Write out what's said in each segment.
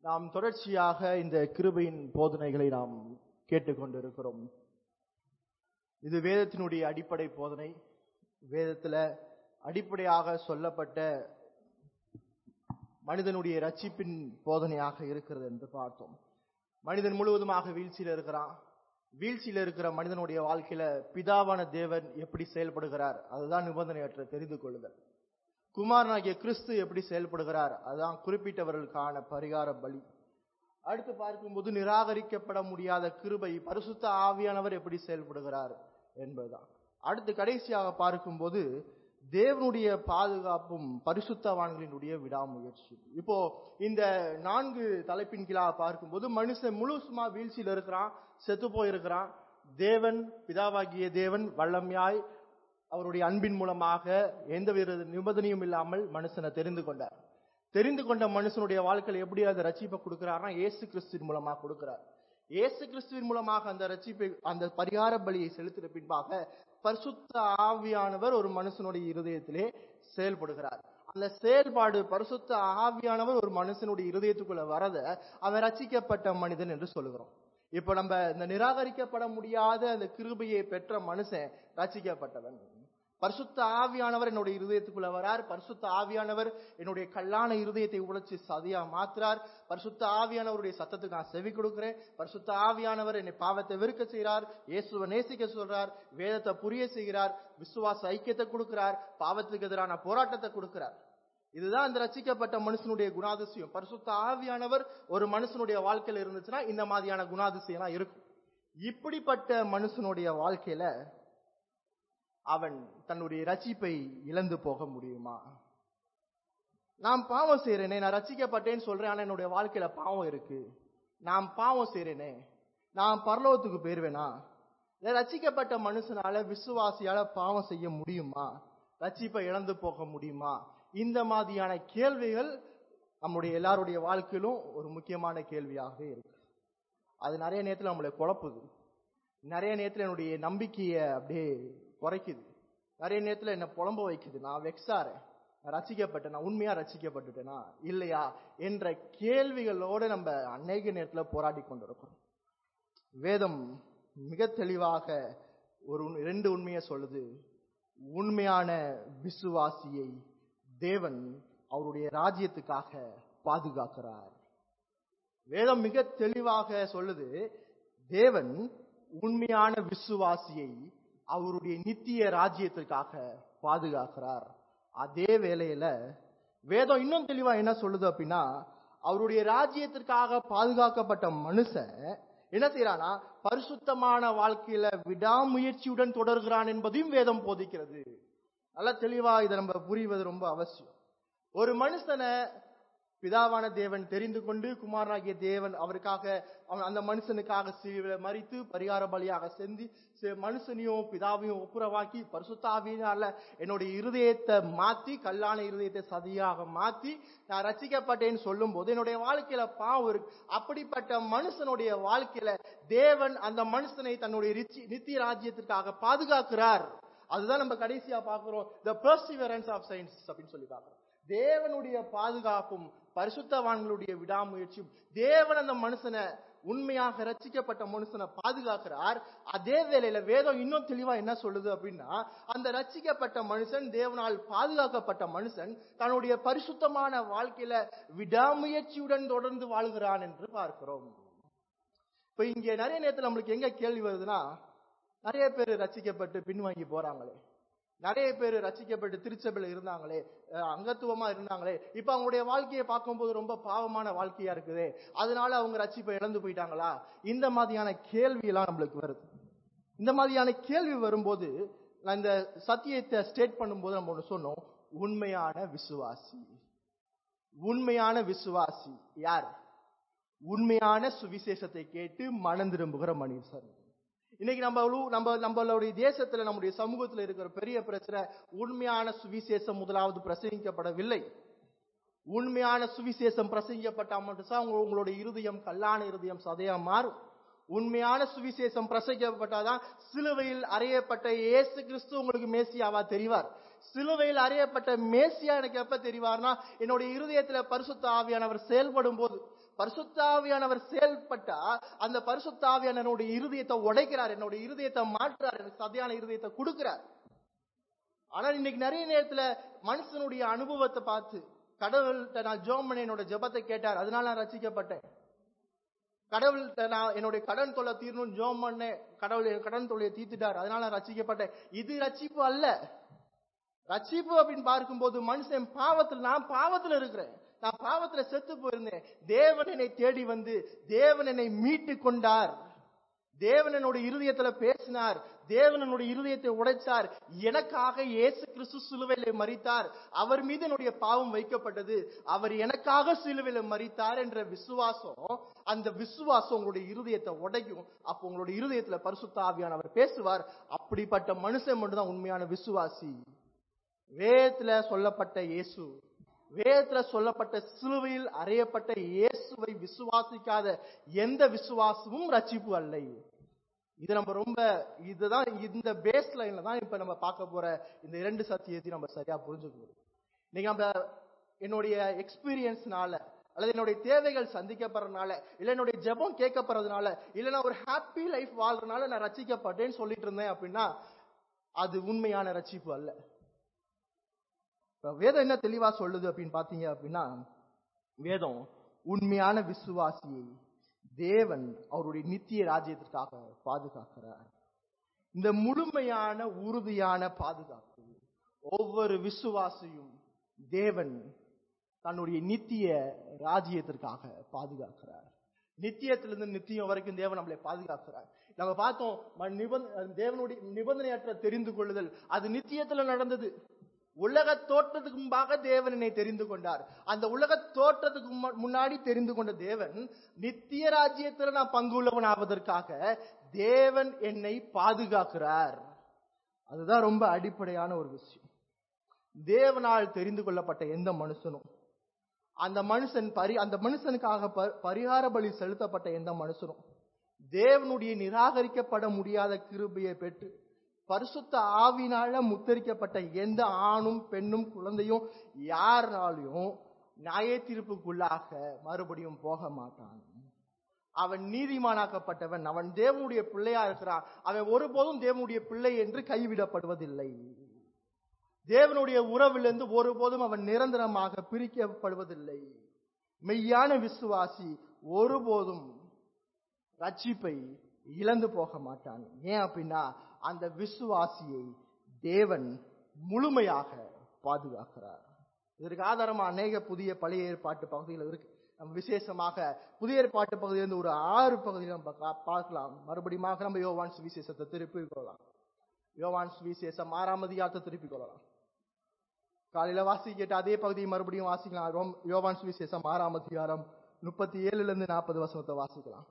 நாம் தொடர்ச்சியாக இந்த கிருபையின் போதனைகளை நாம் கேட்டுக்கொண்டிருக்கிறோம் இது வேதத்தினுடைய அடிப்படை போதனை வேதத்துல அடிப்படையாக சொல்லப்பட்ட மனிதனுடைய ரட்சிப்பின் போதனையாக இருக்கிறது என்று பார்த்தோம் மனிதன் முழுவதுமாக வீழ்ச்சியில இருக்கிறான் வீழ்ச்சியில இருக்கிற மனிதனுடைய வாழ்க்கையில பிதாவான தேவன் எப்படி செயல்படுகிறார் அதுதான் நிபந்தனையற்ற தெரிந்து கொள்ளுதல் குமாரனாகிய கிறிஸ்து எப்படி செயல்படுகிறார் அதுதான் குறிப்பிட்டவர்களுக்கான பரிகார பலி அடுத்து பார்க்கும்போது நிராகரிக்கப்பட முடியாத கிருபை பரிசுத்த ஆவியானவர் எப்படி செயல்படுகிறார் என்பதுதான் அடுத்து கடைசியாக பார்க்கும்போது தேவனுடைய பாதுகாப்பும் பரிசுத்தவான்களினுடைய விடாமுயற்சி இப்போ இந்த நான்கு தலைப்பின் கீழாக பார்க்கும்போது மனுஷன் முழுசுமா வீழ்ச்சியில் இருக்கிறான் செத்து போயிருக்கிறான் தேவன் பிதாவாகிய தேவன் வல்லமையாய் அவருடைய அன்பின் மூலமாக எந்த வித நிபந்தனையும் இல்லாமல் மனுஷனை தெரிந்து கொண்டார் தெரிந்து கொண்ட மனுஷனுடைய வாழ்க்கையில் எப்படி அந்த ரட்சிப்பை கொடுக்கிறார்னா இயேசு கிறிஸ்துவின் மூலமாக கொடுக்கிறார் இயேசு கிறிஸ்துவின் மூலமாக அந்த ரட்சிப்பை அந்த பரிகார பலியை செலுத்தின பின்பாக பரிசுத்த ஆவியானவர் ஒரு மனுஷனுடைய இருதயத்திலே செயல்படுகிறார் அந்த செயல்பாடு பரிசுத்த ஆவியானவர் ஒரு மனுஷனுடைய இருதயத்துக்குள்ள வரத அவன் ரட்சிக்கப்பட்ட மனிதன் என்று சொல்லுகிறோம் இப்ப நம்ம இந்த நிராகரிக்கப்பட முடியாத அந்த கிருபையை பெற்ற மனுஷன் ரட்சிக்கப்பட்டவன் பரிசுத்த ஆவியானவர் என்னுடைய இருதயத்துக்குள்ள வரார் பரிசுத்த ஆவியானவர் என்னுடைய கல்லான இருதயத்தை உடைச்சு சதியா மாத்துறார் பரிசுத்த ஆவியானவருடைய சத்தத்துக்கு நான் செவி கொடுக்கிறேன் பரிசுத்த ஆவியானவர் என்னை பாவத்தை வெறுக்க செய்கிறார் இயேசுவை நேசிக்க சொல்றார் வேதத்தை புரிய செய்கிறார் விசுவாச ஐக்கியத்தை கொடுக்கிறார் பாவத்துக்கு எதிரான போராட்டத்தை கொடுக்கிறார் இதுதான் இந்த ரசிக்கப்பட்ட மனுஷனுடைய குணாதிசயம் பரிசுத்த ஆவியானவர் ஒரு மனுஷனுடைய வாழ்க்கையில இருந்துச்சுன்னா இந்த மாதிரியான குணாதிசயம் இருக்கும் இப்படிப்பட்ட மனுஷனுடைய வாழ்க்கையில அவன் தன்னுடைய ரட்சிப்பை இழந்து போக முடியுமா நான் பாவம் செய்யறேனே நான் ரசிக்கப்பட்டேன்னு சொல்றேன் ஆனா என்னுடைய வாழ்க்கையில பாவம் இருக்கு நான் பாவம் செய்யறேனே நான் பரலோகத்துக்கு போயிருவேனா ரசிக்கப்பட்ட மனுஷனால விசுவாசியால பாவம் செய்ய முடியுமா ரட்சிப்பை இழந்து போக முடியுமா இந்த மாதிரியான கேள்விகள் நம்முடைய எல்லாருடைய வாழ்க்கையிலும் ஒரு முக்கியமான கேள்வியாக இருக்கு அது நிறைய நேரத்தில் நம்மளை குழப்புது நிறைய நேரத்தில் என்னுடைய நம்பிக்கையை அப்படியே குறைக்குது நிறைய நேரத்தில் என்ன புலம்ப வைக்குது நான் வெக்ஸாரேன் நான் ரசிக்கப்பட்டேன் நான் உண்மையா ரசிக்கப்பட்டுட்டேனா இல்லையா என்ற கேள்விகளோட நம்ம அநேக நேரத்தில் போராடி கொண்டிருக்கிறோம் வேதம் மிக தெளிவாக ஒரு ரெண்டு உண்மையை சொல்லுது உண்மையான விசுவாசியை தேவன் அவருடைய ராஜ்யத்துக்காக பாதுகாக்கிறார் வேதம் மிக தெளிவாக சொல்லுது தேவன் உண்மையான விசுவாசியை அவருடைய நித்திய ராஜ்யத்திற்காக பாதுகாக்கிறார் அதே வேளையில வேதம் இன்னும் தெளிவா என்ன சொல்லுது அப்படின்னா அவருடைய ராஜ்யத்திற்காக பாதுகாக்கப்பட்ட மனுஷன் என்ன செய்யறானா பரிசுத்தமான வாழ்க்கையில விடாமுயற்சியுடன் தொடர்கிறான் என்பதையும் வேதம் போதிக்கிறது நல்லா தெளிவா இதை நம்ம புரிவது ரொம்ப அவசியம் ஒரு மனுஷனை பிதாவான தேவன் தெரிந்து கொண்டு குமாரனாகிய தேவன் அவருக்காக அவன் அந்த மனுஷனுக்காக சிலுவையில மறித்து பரிகார பலியாக செஞ்சு மனுஷனையும் பிதாவையும் ஒப்புரவாக்கி பரிசுத்தாவினால என்னுடைய இருதயத்தை மாத்தி கல்லான இருதயத்தை சதியாக மாத்தி நான் ரசிக்கப்பட்டேன்னு சொல்லும் போது என்னுடைய வாழ்க்கையில பாவம் இருக்கு அப்படிப்பட்ட மனுஷனுடைய வாழ்க்கையில தேவன் அந்த மனுஷனை தன்னுடைய நித்திய ராஜ்யத்திற்காக பாதுகாக்கிறார் அதுதான் நம்ம கடைசியா பாக்குறோம் த பர்சிவரன்ஸ் ஆஃப் சயின்ஸ் அப்படின்னு சொல்லி பாக்குறோம் தேவனுடைய பாதுகாப்பும் பரிசுத்தவான்களுடைய விடாமுயற்சியும் தேவன் அந்த மனுஷனை உண்மையாக ரச்சிக்கப்பட்ட மனுஷனை பாதுகாக்கிறார் அதே வேளையில வேதம் இன்னும் தெளிவா என்ன சொல்லுது அப்படின்னா அந்த ரச்சிக்கப்பட்ட மனுஷன் தேவனால் பாதுகாக்கப்பட்ட மனுஷன் தன்னுடைய பரிசுத்தமான வாழ்க்கையில விடாமுயற்சியுடன் தொடர்ந்து வாழ்கிறான் என்று பார்க்கிறோம் இப்ப இங்க நிறைய நேரத்தில் நம்மளுக்கு எங்க கேள்வி வருதுன்னா நிறைய பேர் ரசிக்கப்பட்டு பின்வாங்கி போறாங்களே நிறைய பேர் ரசிக்கப்பட்டு திருச்சபையில் இருந்தாங்களே அங்கத்துவமா இருந்தாங்களே இப்ப அவங்களுடைய வாழ்க்கையை பார்க்கும்போது ரொம்ப பாவமான வாழ்க்கையா இருக்குது அதனால அவங்க ரட்சிப்பை இழந்து போயிட்டாங்களா இந்த மாதிரியான கேள்வி எல்லாம் நம்மளுக்கு வருது இந்த மாதிரியான கேள்வி வரும்போது நான் இந்த சத்தியத்தை ஸ்டேட் பண்ணும்போது நம்ம ஒண்ணு சொன்னோம் உண்மையான விசுவாசி உண்மையான விசுவாசி யார் உண்மையான சுவிசேஷத்தை கேட்டு மனம் திரும்புகிற மனுஷன் இன்னைக்கு நம்ம நம்ம நம்மளுடைய தேசத்துல நம்முடைய சமூகத்துல இருக்கிற பெரிய பிரச்சனை உண்மையான சுவிசேஷம் முதலாவது பிரசங்கிக்கப்படவில்லை உண்மையான சுவிசேஷம் பிரசங்கிக்கப்பட்டா மட்டும் உங்களுடைய இருதயம் கல்லான இருதயம் சதையா மாறும் உண்மையான சுவிசேஷம் பிரசங்கிக்கப்பட்டாதான் சிலுவையில் அறையப்பட்ட இயேசு கிறிஸ்து உங்களுக்கு மேசியாவா தெரிவார் சிலுவையில் அறையப்பட்ட மேசியா எனக்கு எப்ப தெரிவார்னா என்னுடைய இருதயத்துல பரிசுத்த ஆவியானவர் செயல்படும் போது பரிசுத்தாவியானவர் செயல்பட்டா அந்த பரிசுத்தாவியானவருடைய இருதயத்தை உடைக்கிறார் என்னுடைய இருதயத்தை மாற்றுறார் எனக்கு சதையான இருதயத்தை கொடுக்கிறார் ஆனா இன்னைக்கு நிறைய நேரத்துல மனுஷனுடைய அனுபவத்தை பார்த்து கடவுள்கிட்ட நான் ஜோம் பண்ண என்னோட ஜெபத்தை கேட்டார் அதனால நான் ரசிக்கப்பட்டேன் கடவுள்கிட்ட நான் என்னுடைய கடன் தொல்லை தீரணும் ஜோம் பண்ணேன் கடவுள் என் கடன் தொல்லையை தீர்த்துட்டார் அதனால நான் ரசிக்கப்பட்டேன் இது ரட்சிப்பு அல்ல ரட்சிப்பு அப்படின்னு பார்க்கும்போது மனுஷன் பாவத்தில் நான் பாவத்தில் இருக்கிறேன் நான் பாவத்துல செத்து போயிருந்தேன் தேவன் என்னை தேடி வந்து தேவன் என்னை மீட்டு கொண்டார் தேவன் என்னோட இருதயத்துல பேசினார் தேவன் என்னுடைய இருதயத்தை உடைச்சார் எனக்காக இயேசு கிறிஸ்து சிலுவையில மறித்தார் அவர் மீது என்னுடைய பாவம் வைக்கப்பட்டது அவர் எனக்காக சிலுவையில மறித்தார் என்ற விசுவாசம் அந்த விசுவாசம் உங்களுடைய இருதயத்தை உடைக்கும் அப்போ உங்களுடைய இருதயத்துல பரிசுத்த ஆவியானவர் பேசுவார் அப்படிப்பட்ட மனுஷன் மட்டும்தான் உண்மையான விசுவாசி வேதத்துல சொல்லப்பட்ட இயேசு வேதத்துல சொல்லப்பட்ட சிலுவையில் அறையப்பட்ட இயேசுவை விசுவாசிக்காத எந்த விசுவாசமும் ரட்சிப்பு அல்ல இது நம்ம ரொம்ப இதுதான் இந்த பேஸ் லைன்ல தான் இப்ப நம்ம பார்க்க போற இந்த இரண்டு சத்தியத்தையும் நம்ம சரியா புரிஞ்சுக்கணும் இன்னைக்கு நம்ம என்னுடைய எக்ஸ்பீரியன்ஸ்னால அல்லது என்னுடைய தேவைகள் சந்திக்கப்படுறதுனால இல்ல என்னுடைய ஜெபம் கேட்கப்படுறதுனால இல்ல நான் ஒரு ஹாப்பி லைஃப் வாழ்றதுனால நான் ரசிக்கப்பட்டேன்னு சொல்லிட்டு இருந்தேன் அப்படின்னா அது உண்மையான ரட்சிப்பு அல்ல இப்ப வேதம் என்ன தெளிவா சொல்லுது அப்படின்னு பாத்தீங்க அப்படின்னா வேதம் உண்மையான விசுவாசியை தேவன் அவருடைய நித்திய ராஜ்யத்திற்காக பாதுகாக்கிறார் இந்த முழுமையான உறுதியான பாதுகாப்பு ஒவ்வொரு விசுவாசியும் தேவன் தன்னுடைய நித்திய ராஜ்யத்திற்காக பாதுகாக்கிறார் நித்தியத்திலிருந்து நித்தியம் வரைக்கும் தேவன் நம்மளை பாதுகாக்கிறார் நம்ம பார்த்தோம் ம- நிபந்த தேவனுடைய நிபந்தனையற்ற தெரிந்து கொள்ளுதல் அது நித்தியத்துல நடந்தது உலக தோற்றத்துக்கு முன்பாக தேவன் என்னை தெரிந்து கொண்டார் அந்த உலக தோற்றத்துக்கு மு- முன்னாடி தெரிந்து கொண்ட தேவன் நித்திய ராஜ்யத்துல நான் பங்குள்ளவன் ஆவதற்காக தேவன் என்னை பாதுகாக்கிறார் அதுதான் ரொம்ப அடிப்படையான ஒரு விஷயம் தேவனால் தெரிந்து கொள்ளப்பட்ட எந்த மனுஷனும் அந்த மனுஷன் பரி அந்த மனுஷனுக்காக ப- பரிகார பலி செலுத்தப்பட்ட எந்த மனுஷனும் தேவனுடைய நிராகரிக்கப்பட முடியாத கிருபையை பெற்று பரிசுத்த ஆவினால முத்தரிக்கப்பட்ட எந்த ஆணும் பெண்ணும் குழந்தையும் யாருனாலையும் நியாய தீர்ப்புக்குள்ளாக மறுபடியும் போக மாட்டான் அவன் நீதிமானாக்கப்பட்டவன் அவன் தேவனுடைய பிள்ளையா இருக்கிறான் அவன் ஒருபோதும் தேவனுடைய பிள்ளை என்று கைவிடப்படுவதில்லை தேவனுடைய உறவிலிருந்து ஒருபோதும் அவன் நிரந்தரமாக பிரிக்கப்படுவதில்லை மெய்யான விசுவாசி ஒருபோதும் ரட்சிப்பை இழந்து போக மாட்டான் ஏன் அப்படின்னா அந்த விசுவாசியை தேவன் முழுமையாக பாதுகாக்கிறார் இதற்கு ஆதாரமா அநேக புதிய பழைய ஏற்பாட்டு பகுதிகள் இருக்கு நம்ம விசேஷமாக புதிய ஏற்பாட்டு பகுதியிலிருந்து ஒரு ஆறு பகுதியில் நம்ம பா- பார்க்கலாம் மறுபடியும் நம்ம யோவான் சுவிசேஷத்தை திருப்பிக் கொள்ளலாம் யோவான் சுவிசேஷம் ஆறாம் அதிகாரத்தை திருப்பிக் கொள்ளலாம் காலையில வாசிக்கிட்ட அதே பகுதியை மறுபடியும் வாசிக்கலாம் ரோம்- யோவான் சுவிசேஷம் ஆறாம் அதிகாரம் முப்பத்தி ஏழுல இருந்து நாற்பது வசனத்தை வாசிக்கலாம்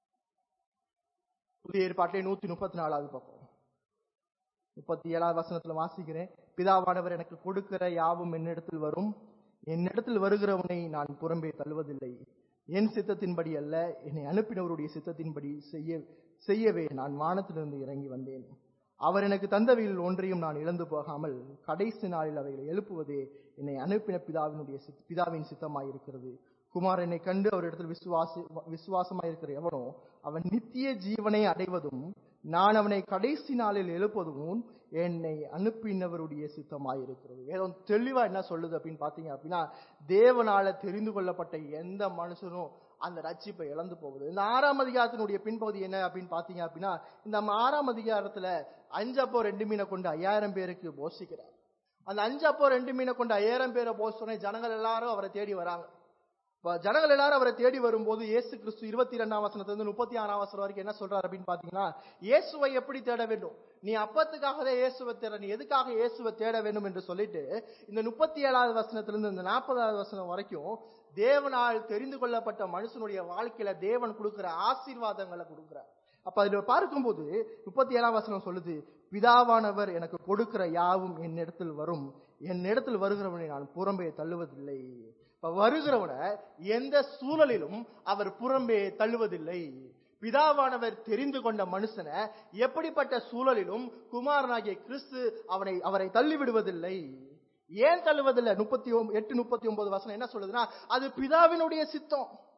புதிய ஏற்பாட்டிலே நூத்தி முப்பத்தி நாலாவது பக்கம் முப்பத்தி ஏழாவது வசனத்துல வாசிக்கிறேன் பிதாவானவர் எனக்கு கொடுக்கிற யாவும் என்னிடத்தில் வரும் என்னிடத்தில் வருகிறவனை நான் புறம்பே தள்ளுவதில்லை என் சித்தத்தின்படி அல்ல என்னை அனுப்பினவருடைய சித்தத்தின்படி செய்ய செய்யவே நான் வானத்திலிருந்து இறங்கி வந்தேன் அவர் எனக்கு தந்தவையில் ஒன்றையும் நான் இழந்து போகாமல் கடைசி நாளில் அவைகளை எழுப்புவதே என்னை அனுப்பின பிதாவினுடைய சித்- பிதாவின் சித்தமாயிருக்கிறது குமார் என்னை கண்டு அவரிடத்தில் விசுவாசி விசுவாசமாயிருக்கிற எவனோ அவன் நித்திய ஜீவனை அடைவதும் நான் அவனை கடைசி நாளில் எழுப்பதும் என்னை அனுப்பினவருடைய சித்தமாயிருக்கிறது வேதம் தெளிவா என்ன சொல்லுது அப்படின்னு பாத்தீங்க அப்படின்னா தேவனால தெரிந்து கொள்ளப்பட்ட எந்த மனுஷனும் அந்த ரட்சிப்பை இழந்து போகுது இந்த ஆறாம் அதிகாரத்தினுடைய பின்பகுதி என்ன அப்படின்னு பாத்தீங்க அப்படின்னா இந்த ஆறாம் அதிகாரத்துல அஞ்சப்போ ரெண்டு மீனை கொண்டு ஐயாயிரம் பேருக்கு போஷிக்கிறார் அந்த அஞ்சப்போ ரெண்டு மீனை கொண்டு ஐயாயிரம் பேரை போஷனே ஜனங்கள் எல்லாரும் அவரை தேடி வராங்க இப்ப ஜனங்கள் எல்லாரும் அவரை தேடி வரும்போது இயேசு கிறிஸ்து இருபத்தி ரெண்டாம் வசனத்துல இருந்து முப்பத்தி ஆறாம் வசனம் வரைக்கும் என்ன சொல்றாரு அப்படின்னு பாத்தீங்கன்னா இயேசுவை எப்படி தேட வேண்டும் நீ அப்பத்துக்காக தான் இயேசுவை தேட நீ எதுக்காக இயேசுவை தேட வேண்டும் என்று சொல்லிட்டு இந்த முப்பத்தி ஏழாவது வசனத்திலிருந்து இந்த நாற்பதாவது வசனம் வரைக்கும் தேவனால் தெரிந்து கொள்ளப்பட்ட மனுஷனுடைய வாழ்க்கையில தேவன் கொடுக்கிற ஆசீர்வாதங்களை கொடுக்கிறார் அப்ப அதுல பார்க்கும்போது முப்பத்தி ஏழாம் வசனம் சொல்லுது பிதாவானவர் எனக்கு கொடுக்கிற யாவும் என்னிடத்தில் வரும் என்னிடத்தில் வருகிறவனை நான் புறம்பே தள்ளுவதில்லை இப்ப வருகிறவனை எந்த சூழலிலும் அவர் புறம்பே தள்ளுவதில்லை பிதாவானவர் தெரிந்து கொண்ட மனுஷனை எப்படிப்பட்ட சூழலிலும் குமாரனாகிய கிறிஸ்து அவனை அவரை தள்ளிவிடுவதில்லை ஏன் தள்ளுவதில்லை முப்பத்தி எட்டு முப்பத்தி ஒன்பது வசனம் என்ன சொல்லுதுன்னா அது பிதாவினுடைய சித்தம்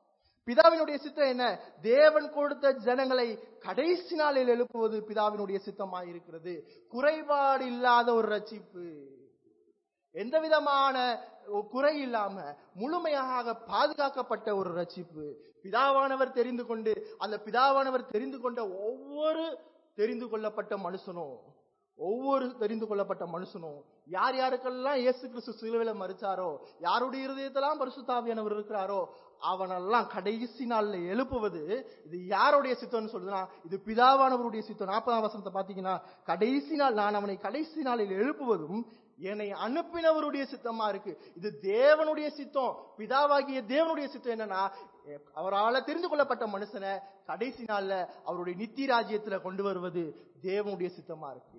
பிதாவினுடைய சித்தம் என்ன தேவன் கொடுத்த ஜனங்களை கடைசி நாளில் எழுப்புவது பிதாவினுடைய சித்தமாய் இருக்கிறது குறைபாடு இல்லாத ஒரு ரட்சிப்பு எந்த விதமான குறை இல்லாம முழுமையாக பாதுகாக்கப்பட்ட ஒரு ரட்சிப்பு பிதாவானவர் தெரிந்து கொண்டு அந்த பிதாவானவர் தெரிந்து கொண்ட ஒவ்வொரு தெரிந்து கொள்ளப்பட்ட மனுஷனும் ஒவ்வொரு தெரிந்து கொள்ளப்பட்ட மனுஷனும் யார் யாருக்கெல்லாம் இயேசு கிறிஸ்து சிலுவையில மறிச்சாரோ யாருடைய இருதயத்தெல்லாம் பரிசுத்தாவியானவர் இருக்கிறாரோ அவனெல்லாம் கடைசி நாள்ல எழுப்புவது இது யாருடைய சித்தம்னு சொல்லுதுன்னா இது பிதாவானவருடைய சித்தம் நாற்பதாம் வசனத்தை பாத்தீங்கன்னா கடைசி நாள் நான் அவனை கடைசி நாளில் எழுப்புவதும் என்னை அனுப்பினவருடைய சித்தமா இருக்கு இது தேவனுடைய சித்தம் பிதாவாகிய தேவனுடைய சித்தம் என்னன்னா அவரால் தெரிந்து கொள்ளப்பட்ட மனுஷனை கடைசி நாள்ல அவருடைய நித்திய ராஜ்யத்துல கொண்டு வருவது தேவனுடைய சித்தமா இருக்கு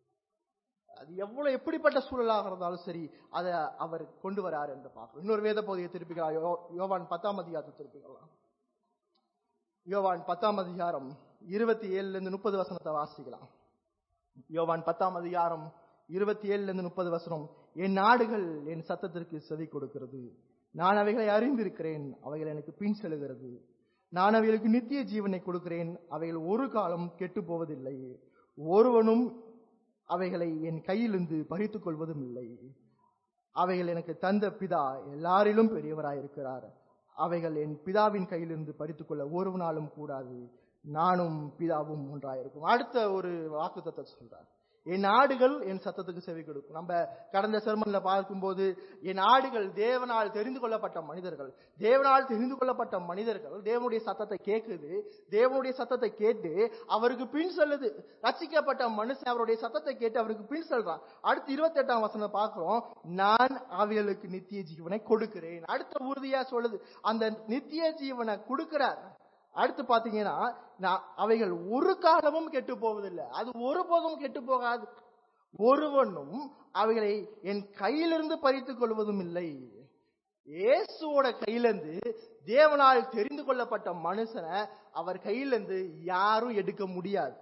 அது எவ்வளவு எப்படிப்பட்ட சூழலாக இருந்தாலும் சரி அதை அவர் கொண்டு வரார் என்று பார்க்கிறோம் இன்னொரு வேத பகுதியை திருப்பிக்கலாம் யோ- யோவான் பத்தாம் அதிகாரத்தை திருப்பிக்கலாம் யோவான் பத்தாம் அதிகாரம் இருபத்தி ஏழுல இருந்து முப்பது வசனத்தை வாசிக்கலாம் யோவான் பத்தாம் அதிகாரம் இருபத்தி ஏழுல இருந்து முப்பது வசனம் என் நாடுகள் என் சத்தத்திற்கு செவி கொடுக்கிறது நான் அவைகளை அறிந்திருக்கிறேன் அவைகள் எனக்கு பின் செல்கிறது நான் அவைகளுக்கு நித்திய ஜீவனை கொடுக்கிறேன் அவைகள் ஒரு காலம் கெட்டு போவதில்லை ஒருவனும் அவைகளை என் கையிலிருந்து பறித்துக் கொள்வதும் இல்லை அவைகள் எனக்கு தந்த பிதா எல்லாரிலும் பெரியவராயிருக்கிறார் அவைகள் என் பிதாவின் கையிலிருந்து பறித்துக் கொள்ள ஒருவனாலும் கூடாது நானும் பிதாவும் ஒன்றாயிருக்கும் அடுத்த ஒரு வாக்குத்தத்தை சொல்றார் என் ஆடுகள் என் சத்தத்துக்கு செவி கொடுக்கும் நம்ம கடந்த செர்மன்ல பார்க்கும்போது என் ஆடுகள் தேவனால் தெரிந்து கொள்ளப்பட்ட மனிதர்கள் தேவனால் தெரிந்து கொள்ளப்பட்ட மனிதர்கள் தேவனுடைய சத்தத்தை கேட்குது தேவனுடைய சத்தத்தை கேட்டு அவருக்கு பின் செல்லுது ரட்சிக்கப்பட்ட மனுஷன் அவருடைய சத்தத்தை கேட்டு அவருக்கு பின் செல்றான் அடுத்து இருபத்தி எட்டாம் வசனம் பார்க்கிறோம் நான் அவைகளுக்கு நித்திய ஜீவனை கொடுக்கிறேன் அடுத்த உறுதியா சொல்லுது அந்த நித்திய ஜீவனை கொடுக்கிறார் அடுத்து பாத்தீங்கன்னா நான் அவைகள் ஒரு காலமும் கெட்டு போவதில்லை அது ஒருபோதும் கெட்டு போகாது ஒருவனும் அவைகளை என் கையிலிருந்து பறித்துக் கொள்வதும் இல்லை இயேசுவோட கையிலிருந்து தேவனால் தெரிந்து கொள்ளப்பட்ட மனுஷனை அவர் கையிலிருந்து யாரும் எடுக்க முடியாது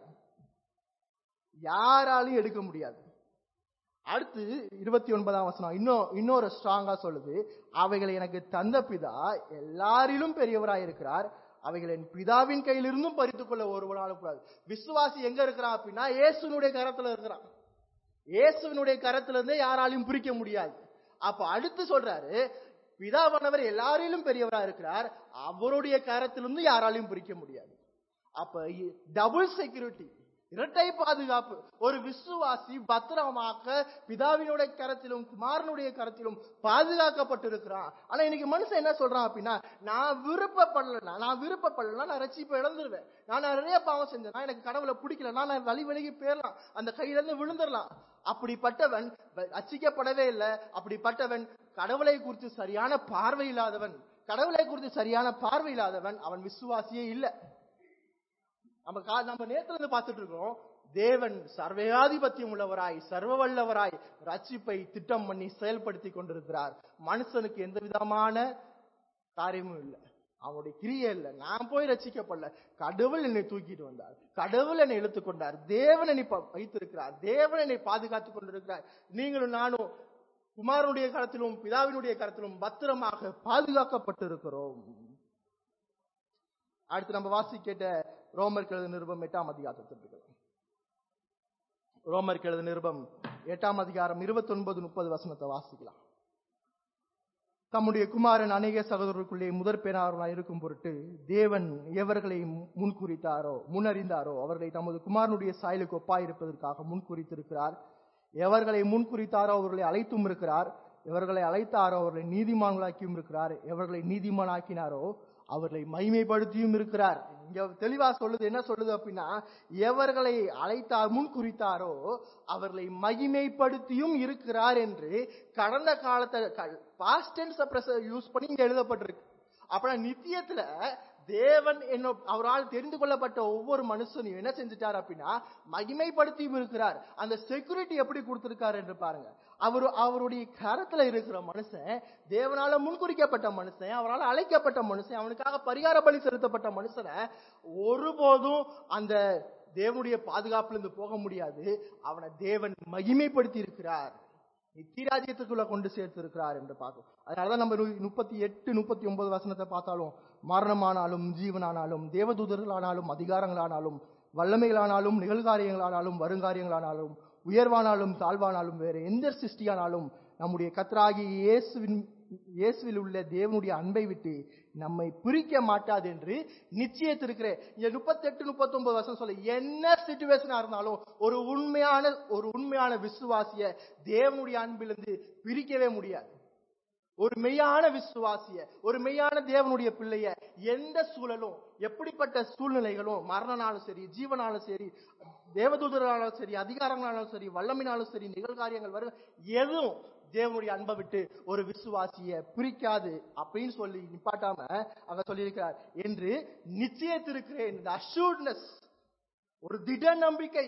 யாராலையும் எடுக்க முடியாது அடுத்து இருபத்தி ஒன்பதாம் வசனம் இன்னும் இன்னொரு ஸ்ட்ராங்கா சொல்லுது அவைகளை எனக்கு தந்த பிதா எல்லாரிலும் பெரியவராய் இருக்கிறார் அவைகள் என் பிதாவின் கையிலிருந்தும் பறித்துக் கொள்ள ஒருவனாலும் கூடாது விசுவாசி எங்க இருக்கிறான் அப்படின்னா இயேசுனுடைய கரத்துல இருக்கிறான் இயேசுவினுடைய கரத்துல இருந்தே யாராலையும் பிரிக்க முடியாது அப்ப அடுத்து சொல்றாரு பிதாவானவர் எல்லாரிலும் பெரியவரா இருக்கிறார் அவருடைய கரத்திலிருந்து யாராலையும் பிரிக்க முடியாது அப்ப டபுள் செக்யூரிட்டி இரட்டை பாதுகாப்பு ஒரு விசுவாசி பத்திரமாக பிதாவினுடைய கரத்திலும் குமாரனுடைய கரத்திலும் பாதுகாக்கப்பட்டிருக்கிறான் ஆனா இன்னைக்கு மனுஷன் என்ன சொல்றான் அப்படின்னா நான் விருப்பப்படலனா நான் விருப்பப்படலனா நான் ரட்சிப்பை இழந்துருவேன் நான் நிறைய பாவம் செஞ்சேன் எனக்கு கடவுளை பிடிக்கலனா நான் வழி விலகி போயிடலாம் அந்த கையில இருந்து விழுந்துடலாம் அப்படிப்பட்டவன் ரட்சிக்கப்படவே இல்லை அப்படிப்பட்டவன் கடவுளை குறித்து சரியான பார்வை இல்லாதவன் கடவுளை குறித்து சரியான பார்வை இல்லாதவன் அவன் விசுவாசியே இல்லை நம்ம கா- நம்ம நேத்துல இருந்து பார்த்துட்டு இருக்கோம் தேவன் சர்வேகாதிபத்தியம் உள்ளவராய் சர்வ வல்லவராய் ரட்சிப்பை திட்டம் பண்ணி செயல்படுத்தி கொண்டிருக்கிறார் மனுஷனுக்கு எந்த விதமான காரியமும் இல்லை அவனுடைய கிரியை இல்லை நான் போய் ரட்சிக்கப்படல கடவுள் என்னை தூக்கிட்டு வந்தார் கடவுள் என்னை இழுத்துக் கொண்டார் தேவன் என்னை ப- வைத்திருக்கிறார் தேவன் என்னை பாதுகாத்துக் கொண்டிருக்கிறார் நீங்களும் நானும் குமாரனுடைய கரத்திலும் பிதாவினுடைய கரத்திலும் பத்திரமாக பாதுகாக்கப்பட்டிருக்கிறோம் அடுத்து நம்ம வாசி கேட்ட ரோமர் கெழுத நிருபம் எட்டாம் அதிகாரத்திற்கு ரோமர் கெழுத நிருபம் எட்டாம் அதிகாரம் இருபத்தி ஒன்பது முப்பது வசனத்தை வாசிக்கலாம் தம்முடைய குமாரன் அநேக சகோதரருக்குள்ளே முதற் பேராளராய் இருக்கும் பொருட்டு தேவன் எவர்களை முன்குறித்தாரோ முன்னறிந்தாரோ அவர்களை தமது குமாரனுடைய சாயலுக்கு ஒப்பாயிருப்பதற்காக முன்குறித்திருக்கிறார் எவர்களை முன்குறித்தாரோ அவர்களை அழைத்தும் இருக்கிறார் எவர்களை அழைத்தாரோ அவர்களை நீதிமான்களாக்கியும் இருக்கிறார் எவர்களை நீதிமானாக்கினாரோ அவர்களை மகிமைப்படுத்தியும் இருக்கிறார் இங்க தெளிவா சொல்லுது என்ன சொல்லுது அப்படின்னா எவர்களை அழைத்தார் முன் குறித்தாரோ அவர்களை மகிமைப்படுத்தியும் இருக்கிறார் என்று கடந்த காலத்தை பாஸ்ட் டென்ஸ் யூஸ் பண்ணி இங்க எழுதப்பட்டிருக்கு அப்ப நித்தியத்துல தேவன் என்ன அவரால் தெரிந்து கொள்ளப்பட்ட ஒவ்வொரு மனுஷனையும் என்ன செஞ்சுட்டார் அப்படின்னா மகிமைப்படுத்தியும் இருக்கிறார் அந்த செக்யூரிட்டி எப்படி கொடுத்திருக்காரு என்று பாருங்க அவர் அவருடைய கரத்துல இருக்கிற மனுஷன் தேவனால முன்குறிக்கப்பட்ட மனுஷன் அவரால் அழைக்கப்பட்ட மனுஷன் அவனுக்காக பரிகார பலி செலுத்தப்பட்ட மனுஷனை ஒருபோதும் அந்த தேவனுடைய பாதுகாப்புல இருந்து போக முடியாது அவனை தேவன் மகிமைப்படுத்தி இருக்கிறார் நித்திராஜ்யத்துக்குள்ள கொண்டு சேர்த்திருக்கிறார் என்று பார்க்கும் அதனாலதான் நம்ம நு- முப்பத்தி எட்டு முப்பத்தி ஒன்பது வசனத்தை பார்த்தாலும் மரணமானாலும் ஜீவனானாலும் தேவதூதர்களானாலும் அதிகாரங்களானாலும் வல்லமைகளானாலும் நிகழ்காரியங்களானாலும் வருங்காரியங்களானாலும் உயர்வானாலும் தாழ்வானாலும் வேற எந்த சிருஷ்டியானாலும் நம்முடைய கத்தராகி இயேசுவின் இயேசுவில் உள்ள தேவனுடைய அன்பை விட்டு நம்மை பிரிக்க மாட்டாது என்று நிச்சயத்திருக்கிறேன் இங்க முப்பத்தெட்டு முப்பத்தொன்பது வருஷம் சொல்ல என்ன சுச்சுவேஷனா இருந்தாலும் ஒரு உண்மையான ஒரு உண்மையான விசுவாசிய தேவனுடைய அன்பிலிருந்து பிரிக்கவே முடியாது ஒரு மெய்யான விசுவாசிய ஒரு மெய்யான தேவனுடைய பிள்ளைய எந்த சூழலும் எப்படிப்பட்ட சூழ்நிலைகளும் மரணனாலும் சரி ஜீவனாலும் சரி தேவதூதராலும் சரி அதிகாரங்களாலும் சரி வல்லமினாலும் சரி நிகழ்காரியங்கள் வரும் எதுவும் தேவனுடைய அன்பை விட்டு ஒரு விசுவாசிய பிரிக்காது அப்படின்னு சொல்லி நிப்பாட்டாம அங்க சொல்லியிருக்கிறார் என்று நிச்சயத்திருக்கிறேன் இந்த assuredness ஒரு திட நம்பிக்கை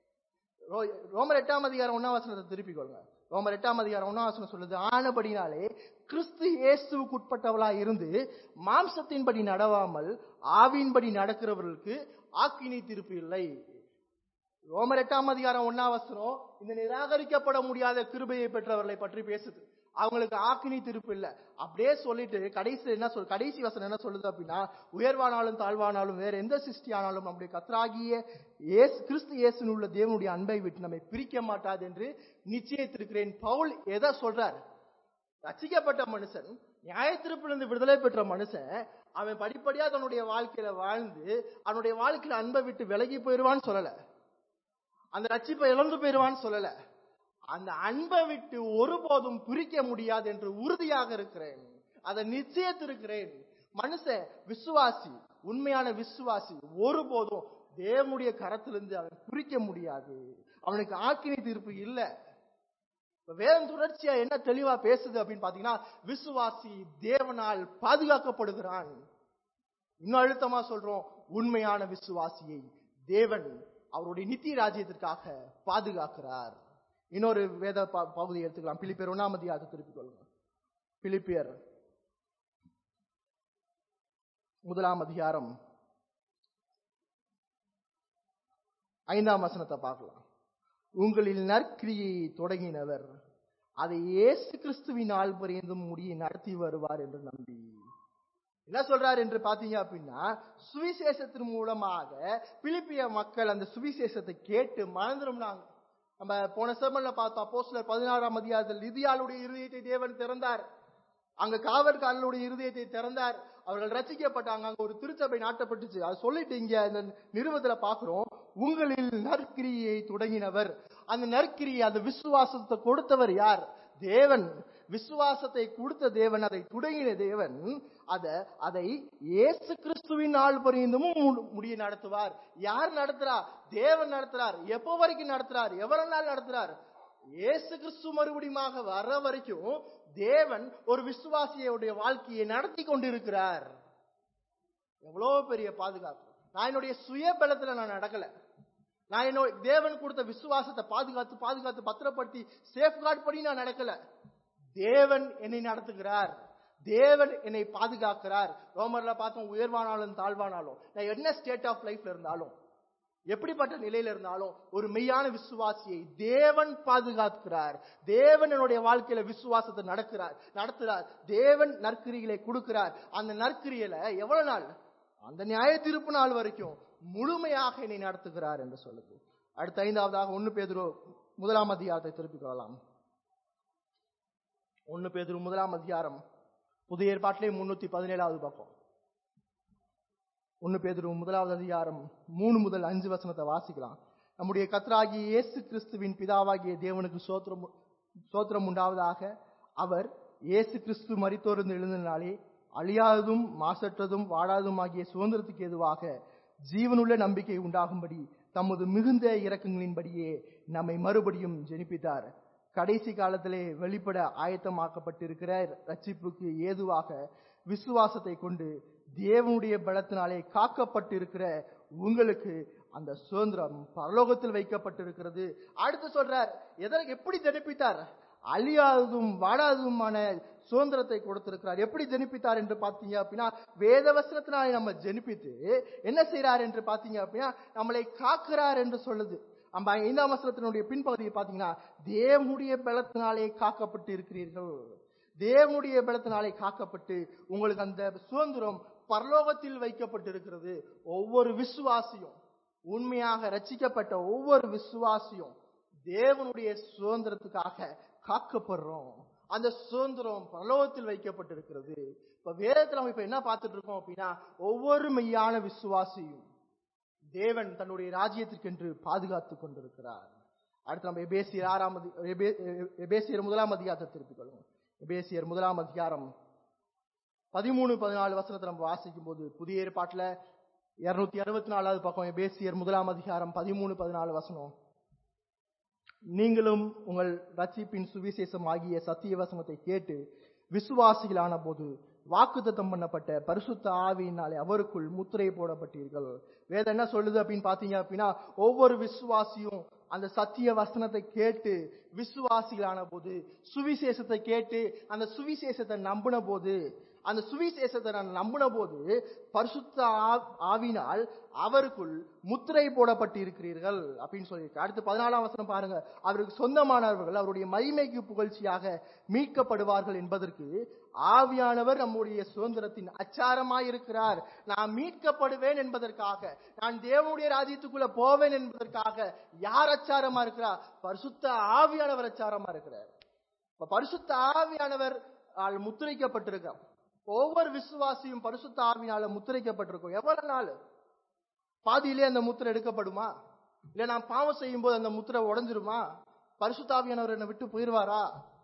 ரோ- ரோமர் எட்டாம் அதிகாரம் ஒன்னாம் வசனத்தை திருப்பிக் கொள்ளுங்க ரோமர் எட்டாம் அதிகாரம் ஒன்னாம் வசனம் சொல்லுது ஆனபடினாலே கிறிஸ்து இயேசுவுக்கு உட்பட்டவளா இருந்து மாம்சத்தின்படி நடவாமல் ஆவியின்படி நடக்கிறவர்களுக்கு ஆக்கினி திருப்பு இல்லை ரோமர் எட்டாம் அதிகாரம் ஒன்னாம் வசனம் இந்த நிராகரிக்கப்பட முடியாத கிருபையை பெற்றவர்களை பற்றி பேசுது அவங்களுக்கு ஆக்கினி திருப்பு இல்ல அப்படியே சொல்லிட்டு கடைசி என்ன சொல் கடைசி வசனம் என்ன சொல்லுது அப்படின்னா உயர்வானாலும் தாழ்வானாலும் வேற எந்த சிருஷ்டியானாலும் நம்முடைய கத்ராகிய இயேசு கிறிஸ்து இயேசுன்னு உள்ள தேவனுடைய அன்பை விட்டு நம்மை பிரிக்க மாட்டாது என்று நிச்சயித்திருக்கிறேன் பவுல் எதை சொல்றார் ரசிக்கப்பட்ட மனுஷன் நியாயத்திருப்பிலிருந்து விடுதலை பெற்ற மனுஷன் அவன் படிப்படியா தன்னுடைய வாழ்க்கையில வாழ்ந்து அவனுடைய வாழ்க்கையில அன்பை விட்டு விலகி போயிடுவான்னு சொல்லல அந்த ரட்சிப்பை இழந்து போயிடுவான்னு சொல்லல அந்த அன்பை விட்டு ஒருபோதும் பிரிக்க முடியாது என்று உறுதியாக இருக்கிறேன் அதை நிச்சயத்திருக்கிறேன் மனுஷன் விசுவாசி உண்மையான விசுவாசி ஒருபோதும் தேவனுடைய கரத்திலிருந்து அவன் பிரிக்க முடியாது அவனுக்கு ஆக்கினி தீர்ப்பு இல்ல இப்ப வேதம் தொடர்ச்சியா என்ன தெளிவா பேசுது அப்படின்னு பாத்தீங்கன்னா விசுவாசி தேவனால் பாதுகாக்கப்படுகிறான் இன்னும் அழுத்தமா சொல்றோம் உண்மையான விசுவாசியை தேவன் அவருடைய நித்திய ராஜ்யத்திற்காக பாதுகாக்கிறார் இன்னொரு வேத ப- பகுதியை எடுத்துக்கலாம் பிலிப்பியர் ஒன்னாம் அதிகாரத்தை திருப்பிக் கொள்ளுங்க பிலிப்பியர் முதலாம் அதிகாரம் ஐந்தாம் வசனத்தை பார்க்கலாம் உங்களில் நற்கிரியை தொடங்கினவர் அதை இயேசு கிறிஸ்துவின் நாள் பரியந்தும் முடிய நடத்தி வருவார் என்று நம்பி என்ன சொல்றாரு என்று பாத்தீங்க அப்படின்னா சுவிசேஷத்தின் மூலமாக பிலிப்பிய மக்கள் அந்த சுவிசேஷத்தை கேட்டு மறந்துடும்னாங்க நம்ம போன செமன்ல பார்த்தோம் அப்போஸ்தலர் பதினாறாம் அதிகாரத்தில் லிதியாளுடைய இருதயத்தை தேவன் திறந்தார் அங்க காவற்காரனுடைய இருதயத்தை திறந்தார் அவர்கள் ரசிக்கப்பட்டாங்க அங்க ஒரு திருச்சபை நாட்டப்பட்டுச்சு அது சொல்லிட்டு இங்க இந்த நிறுவத்துல பாக்குறோம் உங்களில் நற்கிரியை தொடங்கினவர் அந்த நற்கிரியை அந்த விசுவாசத்தை கொடுத்தவர் யார் தேவன் விசுவாசத்தை கொடுத்த தேவன் அதை தொடங்கின தேவன் அத அதை இயேசு கிறிஸ்துவின் நாள் பரியந்தமும் மு- முடிய நடத்துவார் யார் நடத்துறார் தேவன் நடத்துறார் எப்போ வரைக்கும் நடத்துறார் எவ்வளவு நாள் நடத்துறார் இயேசு கிறிஸ்து மறுபடியுமாக வர வரைக்கும் தேவன் ஒரு விசுவாசியுடைய வாழ்க்கையை நடத்தி கொண்டிருக்கிறார் எவ்வளவு பெரிய பாதுகாப்பு நான் என்னுடைய சுய பலத்துல நான் நடக்கல நான் என்னோட தேவன் கொடுத்த விசுவாசத்தை பாதுகாத்து பாதுகாத்து பத்திரப்படுத்தி சேஃப்கார்ட் படி நான் நடக்கல தேவன் என்னை நடத்துகிறார் தேவன் என்னை பாதுகாக்கிறார் ரோமர்ல பார்த்தோம் உயர்வானாலும் தாழ்வானாலும் நான் என்ன ஸ்டேட் ஆஃப் லைஃப்ல இருந்தாலும் எப்படிப்பட்ட நிலையில இருந்தாலும் ஒரு மெய்யான விசுவாசியை தேவன் பாதுகாக்கிறார் தேவன் என்னுடைய வாழ்க்கையில விசுவாசத்தை நடக்கிறார் நடத்துறார் தேவன் நற்கிரிகளை கொடுக்கிறார் அந்த நற்கிரியில எவ்வளவு நாள் அந்த நியாய தீர்ப்பு நாள் வரைக்கும் முழுமையாக என்னை நடத்துகிறார் என்று சொல்லுது அடுத்த ஐந்தாவதாக ஒன்னு பேதுரு முதலாம் அதிகாரத்தை திருப்பிக் கொள்ளலாம் ஒன்னு பேதுரு முதலாம் அதிகாரம் புதிய ஏற்பாட்டிலே முன்னூத்தி பதினேழாவது பக்கம் ஒன்னு பேதுரு முதலாவது அதிகாரம் மூணு முதல் அஞ்சு வசனத்தை வாசிக்கலாம் நம்முடைய கத்தராகிய இயேசு கிறிஸ்துவின் பிதாவாகிய தேவனுக்கு சோத்திரம் சோத்திரம் உண்டாவதாக அவர் இயேசு கிறிஸ்து மரித்தோர்ந்து எழுந்தனாலே அழியாததும் மாசற்றதும் வாடாததுமாகிய சுதந்திரத்துக்கு எதுவாக ஜீவனுள்ள நம்பிக்கை உண்டாகும்படி தமது மிகுந்த இரக்கங்களின்படியே நம்மை மறுபடியும் ஜெனிப்பித்தார் கடைசி காலத்திலே வெளிப்பட ஆயத்தமாக்கப்பட்டிருக்கிற ரட்சிப்புக்கு ஏதுவாக விசுவாசத்தை கொண்டு தேவனுடைய பலத்தினாலே காக்கப்பட்டிருக்கிற உங்களுக்கு அந்த சுதந்திரம் பரலோகத்தில் வைக்கப்பட்டிருக்கிறது அடுத்து சொல்றார் எதற்கு எப்படி ஜெனிப்பித்தார் அழியாததும் வாடாததுமான சுதந்திரத்தை கொடுத்திருக்கிறார் எப்படி ஜெனிப்பித்தார் என்று பார்த்தீங்க அப்படின்னா வேத வசனத்தினாலே நம்ம ஜெனிப்பித்து என்ன செய்றார் என்று பார்த்தீங்க அப்படின்னா நம்மளை காக்கிறார் என்று சொல்லுது நம்ம ஐந்தாம் வசனத்தினுடைய பின்பகுதியை பாத்தீங்கன்னா தேவனுடைய பலத்தினாலே காக்கப்பட்டு இருக்கிறீர்கள் தேவனுடைய பலத்தினாலே காக்கப்பட்டு உங்களுக்கு அந்த சுதந்திரம் பரலோகத்தில் வைக்கப்பட்டிருக்கிறது ஒவ்வொரு விசுவாசியும் உண்மையாக ரட்சிக்கப்பட்ட ஒவ்வொரு விசுவாசியும் தேவனுடைய சுதந்திரத்துக்காக காக்கப்படுறோம் அந்த சுதந்திரம் பரலோகத்தில் வைக்கப்பட்டிருக்கிறது இப்ப வேதத்துல நம்ம இப்ப என்ன பார்த்துட்டு இருக்கோம் அப்படின்னா ஒவ்வொரு மெய்யான விசுவாசியும் தேவன் தன்னுடைய ராஜ்யத்திற்கென்று பாதுகாத்து கொண்டிருக்கிறார் அடுத்து நம்ம எபேசியர் ஆறாம் அதி- எபே- எ- எபேசியர் முதலாம் அதிகாரத்தை திருப்பிக் கொள்ளுங்க எபேசியர் முதலாம் அதிகாரம் பதிமூணு பதினாலு வசனத்தை நம்ம வாசிக்கும் போது புதிய ஏற்பாட்டுல இருநூத்தி அறுபத்தி நாலாவது பக்கம் எபேசியர் முதலாம் அதிகாரம் பதிமூணு பதினாலு வசனம் நீங்களும் உங்கள் ரட்சிப்பின் சுவிசேஷம் ஆகிய சத்திய வசனத்தை கேட்டு விசுவாசிகளான போது வாக்குத்தத்தம் பண்ணப்பட்ட பரிசுத்த ஆவியினாலே அவருக்குள் முத்திரை போடப்பட்டீர்கள் வேதம் என்ன சொல்லுது அப்படின்னு பாத்தீங்க அப்படின்னா ஒவ்வொரு விசுவாசியும் அந்த சத்திய வசனத்தை கேட்டு விசுவாசிகளான போது சுவிசேஷத்தை கேட்டு அந்த சுவிசேஷத்தை நம்பின போது அந்த சுவிசேஷத்தை நான் நம்பின போது பரிசுத்த ஆ- ஆவினால் அவருக்குள் முத்திரை போடப்பட்டு இருக்கிறீர்கள் அப்படின்னு சொல்லியிருக்கு அடுத்து பதினாலாம் வசனம் பாருங்க அவருக்கு சொந்தமானவர்கள் அவருடைய மகிமைக்கு புகழ்ச்சியாக மீட்கப்படுவார்கள் என்பதற்கு ஆவியானவர் நம்முடைய சுதந்திரத்தின் அச்சாரமாய் இருக்கிறார் நான் மீட்கப்படுவேன் என்பதற்காக நான் தேவனுடைய ராஜ்யத்துக்குள்ள போவேன் என்பதற்காக யார் அச்சாரமா இருக்கிறார் பரிசுத்த ஆவியானவர் அச்சாரமா இருக்கிறார் இப்ப பரிசுத்த ஆவியானவர் ஆல் முத்திரைக்கப்பட்டிருக்கார் ஒவ்வொரு விசுவாசியும் பரிசுத்த ஆவியால முத்திரைக்கப்பட்டிருக்கும் எவ்வளவு நாள் பாதியிலே அந்த முத்திரை எடுக்கப்படுமா இல்ல நான் பாவம் செய்யும் போது அந்த முத்திரை உடைஞ்சிருமா பரிசுத்த ஆவியானவர் என்னை விட்டு போயிருவாரா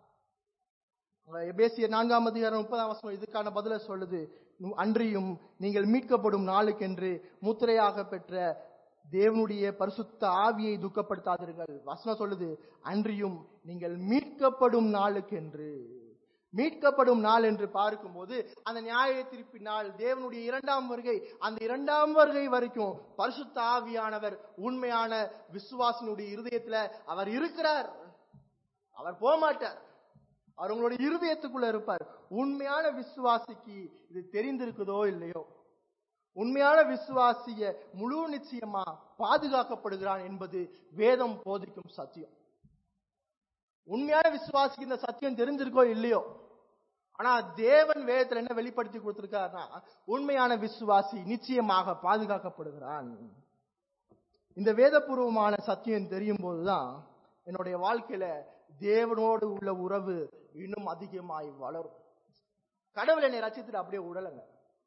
எபேசியர் நான்காம் அதிகாரம் முப்பதாம் வசனம் இதுக்கான பதில சொல்லுது அன்றியும் நீங்கள் மீட்கப்படும் நாளுக்கென்று முத்திரையாக பெற்ற தேவனுடைய பரிசுத்த ஆவியை துக்கப்படுத்தாதீர்கள் வசனம் சொல்லுது அன்றியும் நீங்கள் மீட்கப்படும் நாளுக்கென்று மீட்கப்படும் நாள் என்று பார்க்கும்போது அந்த நியாய தீர்ப்பு நாள் தேவனுடைய இரண்டாம் வருகை அந்த இரண்டாம் வருகை வரைக்கும் பரிசுத்த ஆவியானவர் உண்மையான விசுவாசனுடைய இருதயத்துல அவர் இருக்கிறார் அவர் போக மாட்டார் அவர் உங்களுடைய இருதயத்துக்குள்ள இருப்பார் உண்மையான விசுவாசிக்கு இது தெரிந்திருக்குதோ இல்லையோ உண்மையான விசுவாசிய முழு நிச்சயமா பாதுகாக்கப்படுகிறான் என்பது வேதம் போதிக்கும் சத்தியம் உண்மையான விசுவாசிக்கு இந்த சத்தியம் தெரிஞ்சிருக்கோ இல்லையோ ஆனா தேவன் வேதத்துல என்ன வெளிப்படுத்தி கொடுத்திருக்காருன்னா உண்மையான விசுவாசி நிச்சயமாக பாதுகாக்கப்படுகிறான் இந்த வேதபூர்வமான சத்தியம் தெரியும் போதுதான் என்னுடைய வாழ்க்கையில தேவனோடு உள்ள உறவு இன்னும் அதிகமாய் வளரும் கடவுள் என்னை ரச்சித்துட்டு அப்படியே விடலைங்க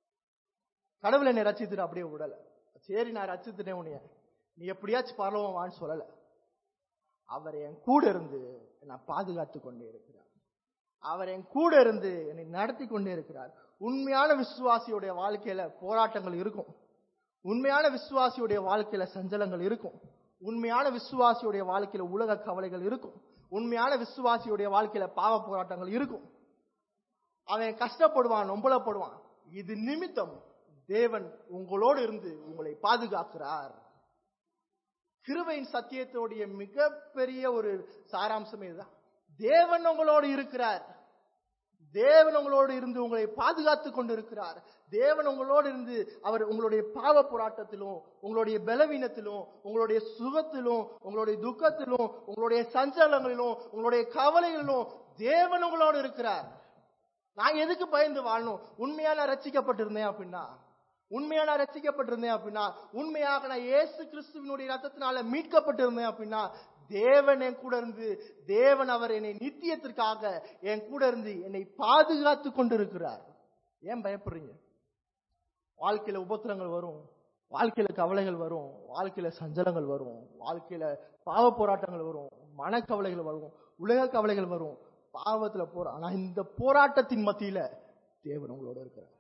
கடவுள் என்னை ரச்சித்துட்டு அப்படியே விடல சரி நான் ரச்சித்துட்டேன் உன்னைய நீ எப்படியாச்சும் பரலவம் வான்னு சொல்லல அவர் என் கூட இருந்து என்னை பாதுகாத்து கொண்டே இருக்கிறார் அவர் என் கூட இருந்து என்னை நடத்தி கொண்டே இருக்கிறார் உண்மையான விசுவாசியுடைய வாழ்க்கையில போராட்டங்கள் இருக்கும் உண்மையான விசுவாசியுடைய வாழ்க்கையில சஞ்சலங்கள் இருக்கும் உண்மையான விசுவாசியுடைய வாழ்க்கையில உலக கவலைகள் இருக்கும் உண்மையான விசுவாசியுடைய வாழ்க்கையில பாவ போராட்டங்கள் இருக்கும் அவன் கஷ்டப்படுவான் நொம்பலப்படுவான் இது நிமித்தம் தேவன் உங்களோடு இருந்து உங்களை பாதுகாக்கிறார் கிருபையின் சத்தியத்தோடைய மிகப்பெரிய ஒரு சாராம்சம் இதுதான் தேவன் உங்களோடு இருக்கிறார் தேவன் உங்களோடு இருந்து உங்களை பாதுகாத்து கொண்டிருக்கிறார் தேவன் உங்களோடு இருந்து அவர் உங்களுடைய பாவ போராட்டத்திலும் உங்களுடைய பலவீனத்திலும் உங்களுடைய சுகத்திலும் உங்களுடைய துக்கத்திலும் உங்களுடைய சஞ்சலங்களிலும் உங்களுடைய கவலைகளிலும் தேவன் உங்களோடு இருக்கிறார் நான் எதுக்கு பயந்து வாழணும் உண்மையா நான் ரட்சிக்கப்பட்டிருந்தேன் அப்படின்னா உண்மையா நான் ரட்சிக்கப்பட்டிருந்தேன் அப்படின்னா உண்மையாக நான் இயேசு கிறிஸ்துவினுடைய ரத்தத்தினால மீட்கப்பட்டிருந்தேன் அப்படின்னா தேவன் என் கூட இருந்து தேவன் அவர் என்னை நித்தியத்திற்காக என் கூட இருந்து என்னை பாதுகாத்து கொண்டிருக்கிறார் ஏன் பயப்படுறீங்க வாழ்க்கையில உபத்திரங்கள் வரும் வாழ்க்கையில கவலைகள் வரும் வாழ்க்கையில சஞ்சலங்கள் வரும் வாழ்க்கையில பாவ போராட்டங்கள் வரும் மனக்கவலைகள் வரும் உலக கவலைகள் வரும் பாவத்துல போற ஆனா இந்த போராட்டத்தின் மத்தியில தேவன் உங்களோட இருக்கிறார்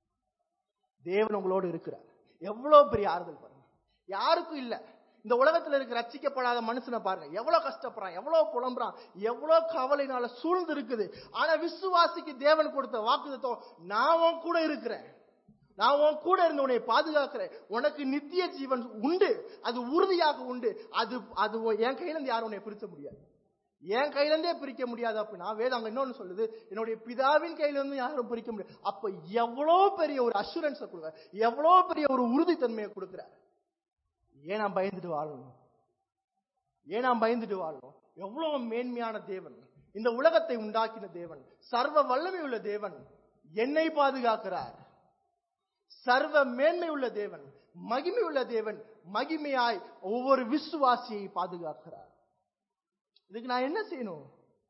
தேவன் உங்களோடு இருக்கிறார் எவ்வளவு பெரிய ஆறுதல் பாருங்க யாருக்கும் இல்ல இந்த உலகத்துல இருக்க ரட்சிக்கப்படாத மனுஷனை பாருங்க எவ்வளவு கஷ்டப்படுறான் எவ்வளவு புலம்புறான் எவ்வளவு கவலைனால சூழ்ந்து இருக்குது ஆனா விசுவாசிக்கு தேவன் கொடுத்த வாக்குத்தம் நான் உன் கூட இருக்கிறேன் நான் உன் கூட இருந்து உன்னை பாதுகாக்கிறேன் உனக்கு நித்திய ஜீவன் உண்டு அது உறுதியாக உண்டு அது அது உன் என் கையில இருந்து யாரும் உன்னை பிரிக்க முடியாது என் கையில இருந்தே பிரிக்க முடியாது அப்படின்னா வேதம் அங்க இன்னொன்னு சொல்லுது என்னுடைய பிதாவின் கையில இருந்து யாரும் பிரிக்க முடியாது அப்ப எவ்வளவு பெரிய ஒரு அஷூரன்ஸை கொடுக்குற எவ்வளவு பெரிய ஒரு உறுதித்தன்மையை கொடுக்குறார் ஏன் நான் பயந்துட்டு வாழணும் ஏன் நாம் பயந்துட்டு வாழணும் எவ்வளவு மேன்மையான தேவன் இந்த உலகத்தை உண்டாக்கின தேவன் சர்வ வல்லமை உள்ள தேவன் என்னை பாதுகாக்கிறார் சர்வ மேன்மை உள்ள தேவன் மகிமை உள்ள தேவன் மகிமையாய் ஒவ்வொரு விசுவாசியை பாதுகாக்கிறார் இதுக்கு நான் என்ன செய்யணும்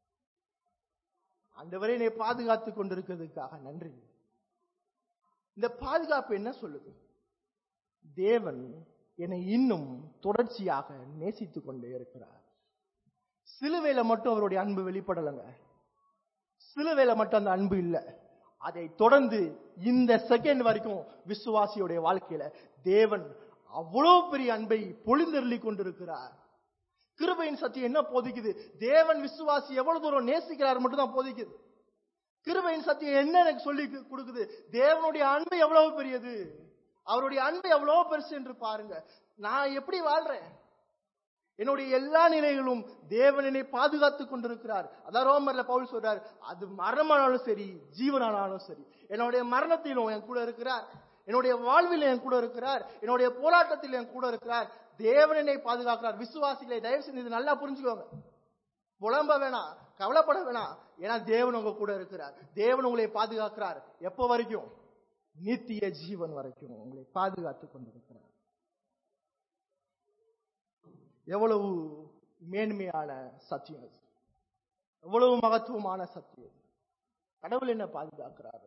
ஆண்டவரே என்னை பாதுகாத்துக் கொண்டிருக்கிறதுக்காக நன்றி இந்த பாதுகாப்பு என்ன சொல்லுது தேவன் என்னை இன்னும் தொடர்ச்சியாக நேசித்துக் கொண்டே இருக்கிறார் சிலுவையில மட்டும் அவருடைய அன்பு வெளிப்படலைங்க சிலுவையில மட்டும் அந்த அன்பு இல்லை அதை தொடர்ந்து இந்த செகண்ட் வரைக்கும் விசுவாசியுடைய வாழ்க்கையில தேவன் அவ்வளவு பெரிய அன்பை பொழிந்தருளி கொண்டிருக்கிறார் கிருபையின் சத்தியம் என்ன போதிக்குது தேவன் விசுவாசி எவ்வளவு தூரம் நேசிக்கிறார் மட்டும் தான் போதிக்குது கிருபையின் சத்தியம் என்ன எனக்கு சொல்லி கொடுக்குது தேவனுடைய அன்பு எவ்வளவு பெரியது அவருடைய அன்பு எவ்வளவு பெருசு என்று பாருங்க நான் எப்படி வாழ்றேன் என்னுடைய எல்லா நிலைகளும் தேவன் என்னை பாதுகாத்துக் கொண்டிருக்கிறார் அதான் ரோமர்ல பவுல் சொல்றார் அது மரணமானாலும் சரி ஜீவனானாலும் சரி என்னுடைய மரணத்திலும் என் கூட இருக்கிறார் என்னுடைய வாழ்வில் என் கூட இருக்கிறார் என்னுடைய போராட்டத்தில் என் கூட இருக்கிறார் தேவன் என்னை பாதுகாக்கிறார் விசுவாசிகளை தயவு செஞ்சு இது நல்லா புரிஞ்சுக்கோங்க புலம்ப வேணாம் கவலைப்பட வேணாம் ஏன்னா தேவன் உங்க கூட இருக்கிறார் தேவன் உங்களை பாதுகாக்கிறார் எப்போ வரைக்கும் நித்திய ஜீவன் வரைக்கும் உங்களை பாதுகாத்துக் கொண்டிருக்கிறார் எவ்வளவு மேன்மையான சத்தியம் அது எவ்வளவு மகத்துவமான சத்தியம் கடவுள் என்ன பாதுகாக்கிறார்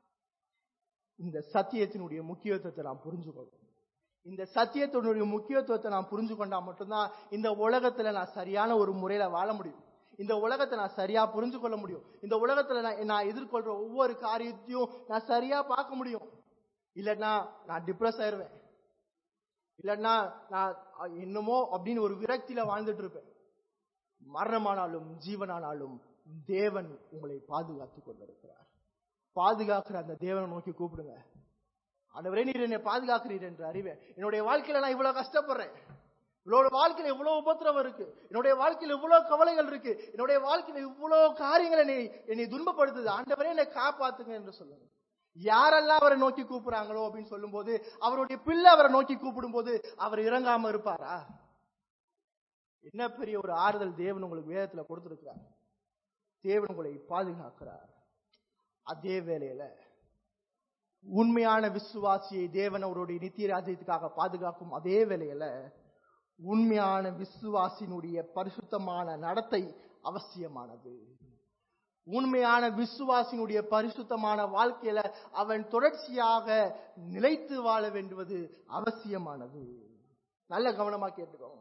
இந்த சத்தியத்தினுடைய முக்கியத்துவத்தை நாம் புரிஞ்சுக்கொள்ளும் இந்த சத்தியத்தினுடைய முக்கியத்துவத்தை நான் புரிஞ்சு கொண்டா மட்டும்தான் இந்த உலகத்துல நான் சரியான ஒரு முறையில வாழ முடியும் இந்த உலகத்தை நான் சரியா புரிஞ்சு கொள்ள முடியும் இந்த உலகத்துல நான் நான் எதிர்கொள்ற ஒவ்வொரு காரியத்தையும் நான் சரியா பார்க்க முடியும் இல்லைன்னா நான் டிப்ரெஸ் ஆயிருவேன் இல்லைன்னா நான் என்னமோ அப்படின்னு ஒரு விரக்தியில வாழ்ந்துட்டு இருப்பேன் மரணமானாலும் ஜீவனானாலும் தேவன் உங்களை பாதுகாத்துக் கொண்டிருக்கிறார் பாதுகாக்கிற அந்த தேவனை நோக்கி கூப்பிடுங்க ஆண்டவரே நீர் என்னை பாதுகாக்கிறீர் என்று அறிவேன் என்னுடைய வாழ்க்கையில நான் இவ்வளவு கஷ்டப்படுறேன் இவ்வளவு வாழ்க்கையில இவ்வளவு உபத்திரவம் இருக்கு என்னுடைய வாழ்க்கையில இவ்வளவு கவலைகள் இருக்கு என்னுடைய வாழ்க்கையில இவ்வளவு காரியங்கள் என்னை என்னை துன்பப்படுத்துது ஆண்டவரே என்னை காப்பாத்துங்க என்று சொல்லுங்க யாரெல்லாம் அவரை நோக்கி கூப்பிடுறாங்களோ அப்படின்னு சொல்லும்போது அவருடைய பிள்ளை அவரை நோக்கி கூப்பிடும் போது அவர் இறங்காம இருப்பாரா என்ன பெரிய ஒரு ஆறுதல் தேவன் உங்களுக்கு வேதத்துல கொடுத்திருக்கிறார் தேவன் உங்களை பாதுகாக்கிறார் அதே வேளையில உண்மையான விசுவாசியை தேவன் அவருடைய நித்திய ராஜ்யத்துக்காக பாதுகாக்கும் அதே வேளையில உண்மையான விசுவாசினுடைய பரிசுத்தமான நடத்தை அவசியமானது உண்மையான விசுவாசினுடைய பரிசுத்தமான வாழ்க்கையில அவன் தொடர்ச்சியாக நிலைத்து வாழ வேண்டுவது அவசியமானது நல்ல கவனமா கேட்டுக்கோங்க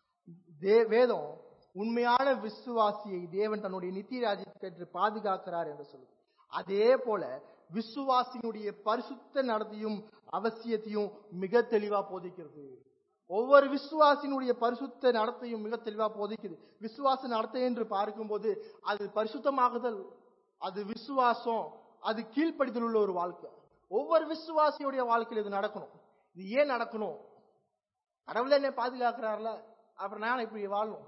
தே வேதம் உண்மையான விசுவாசியை தேவன் தன்னுடைய நித்திய ராஜ்யத்தை பாதுகாக்கிறார் என்று சொல்லுது அதே போல விசுவாசினுடைய பரிசுத்த நடத்தையும் அவசியத்தையும் மிக தெளிவா போதிக்கிறது ஒவ்வொரு விசுவாசினுடைய பரிசுத்த நடத்தையும் மிக தெளிவா போதிக்குது விசுவாச நடத்தை என்று பார்க்கும்போது அது பரிசுத்தமாகுதல் அது விசுவாசம் அது கீழ்ப்படிதல் உள்ள ஒரு வாழ்க்கை ஒவ்வொரு விசுவாசியுடைய வாழ்க்கையில் இது நடக்கணும் இது ஏன் நடக்கணும் கடவுளை என்ன பாதுகாக்கிறார்ல அப்புறம் நான் இப்படி வாழணும்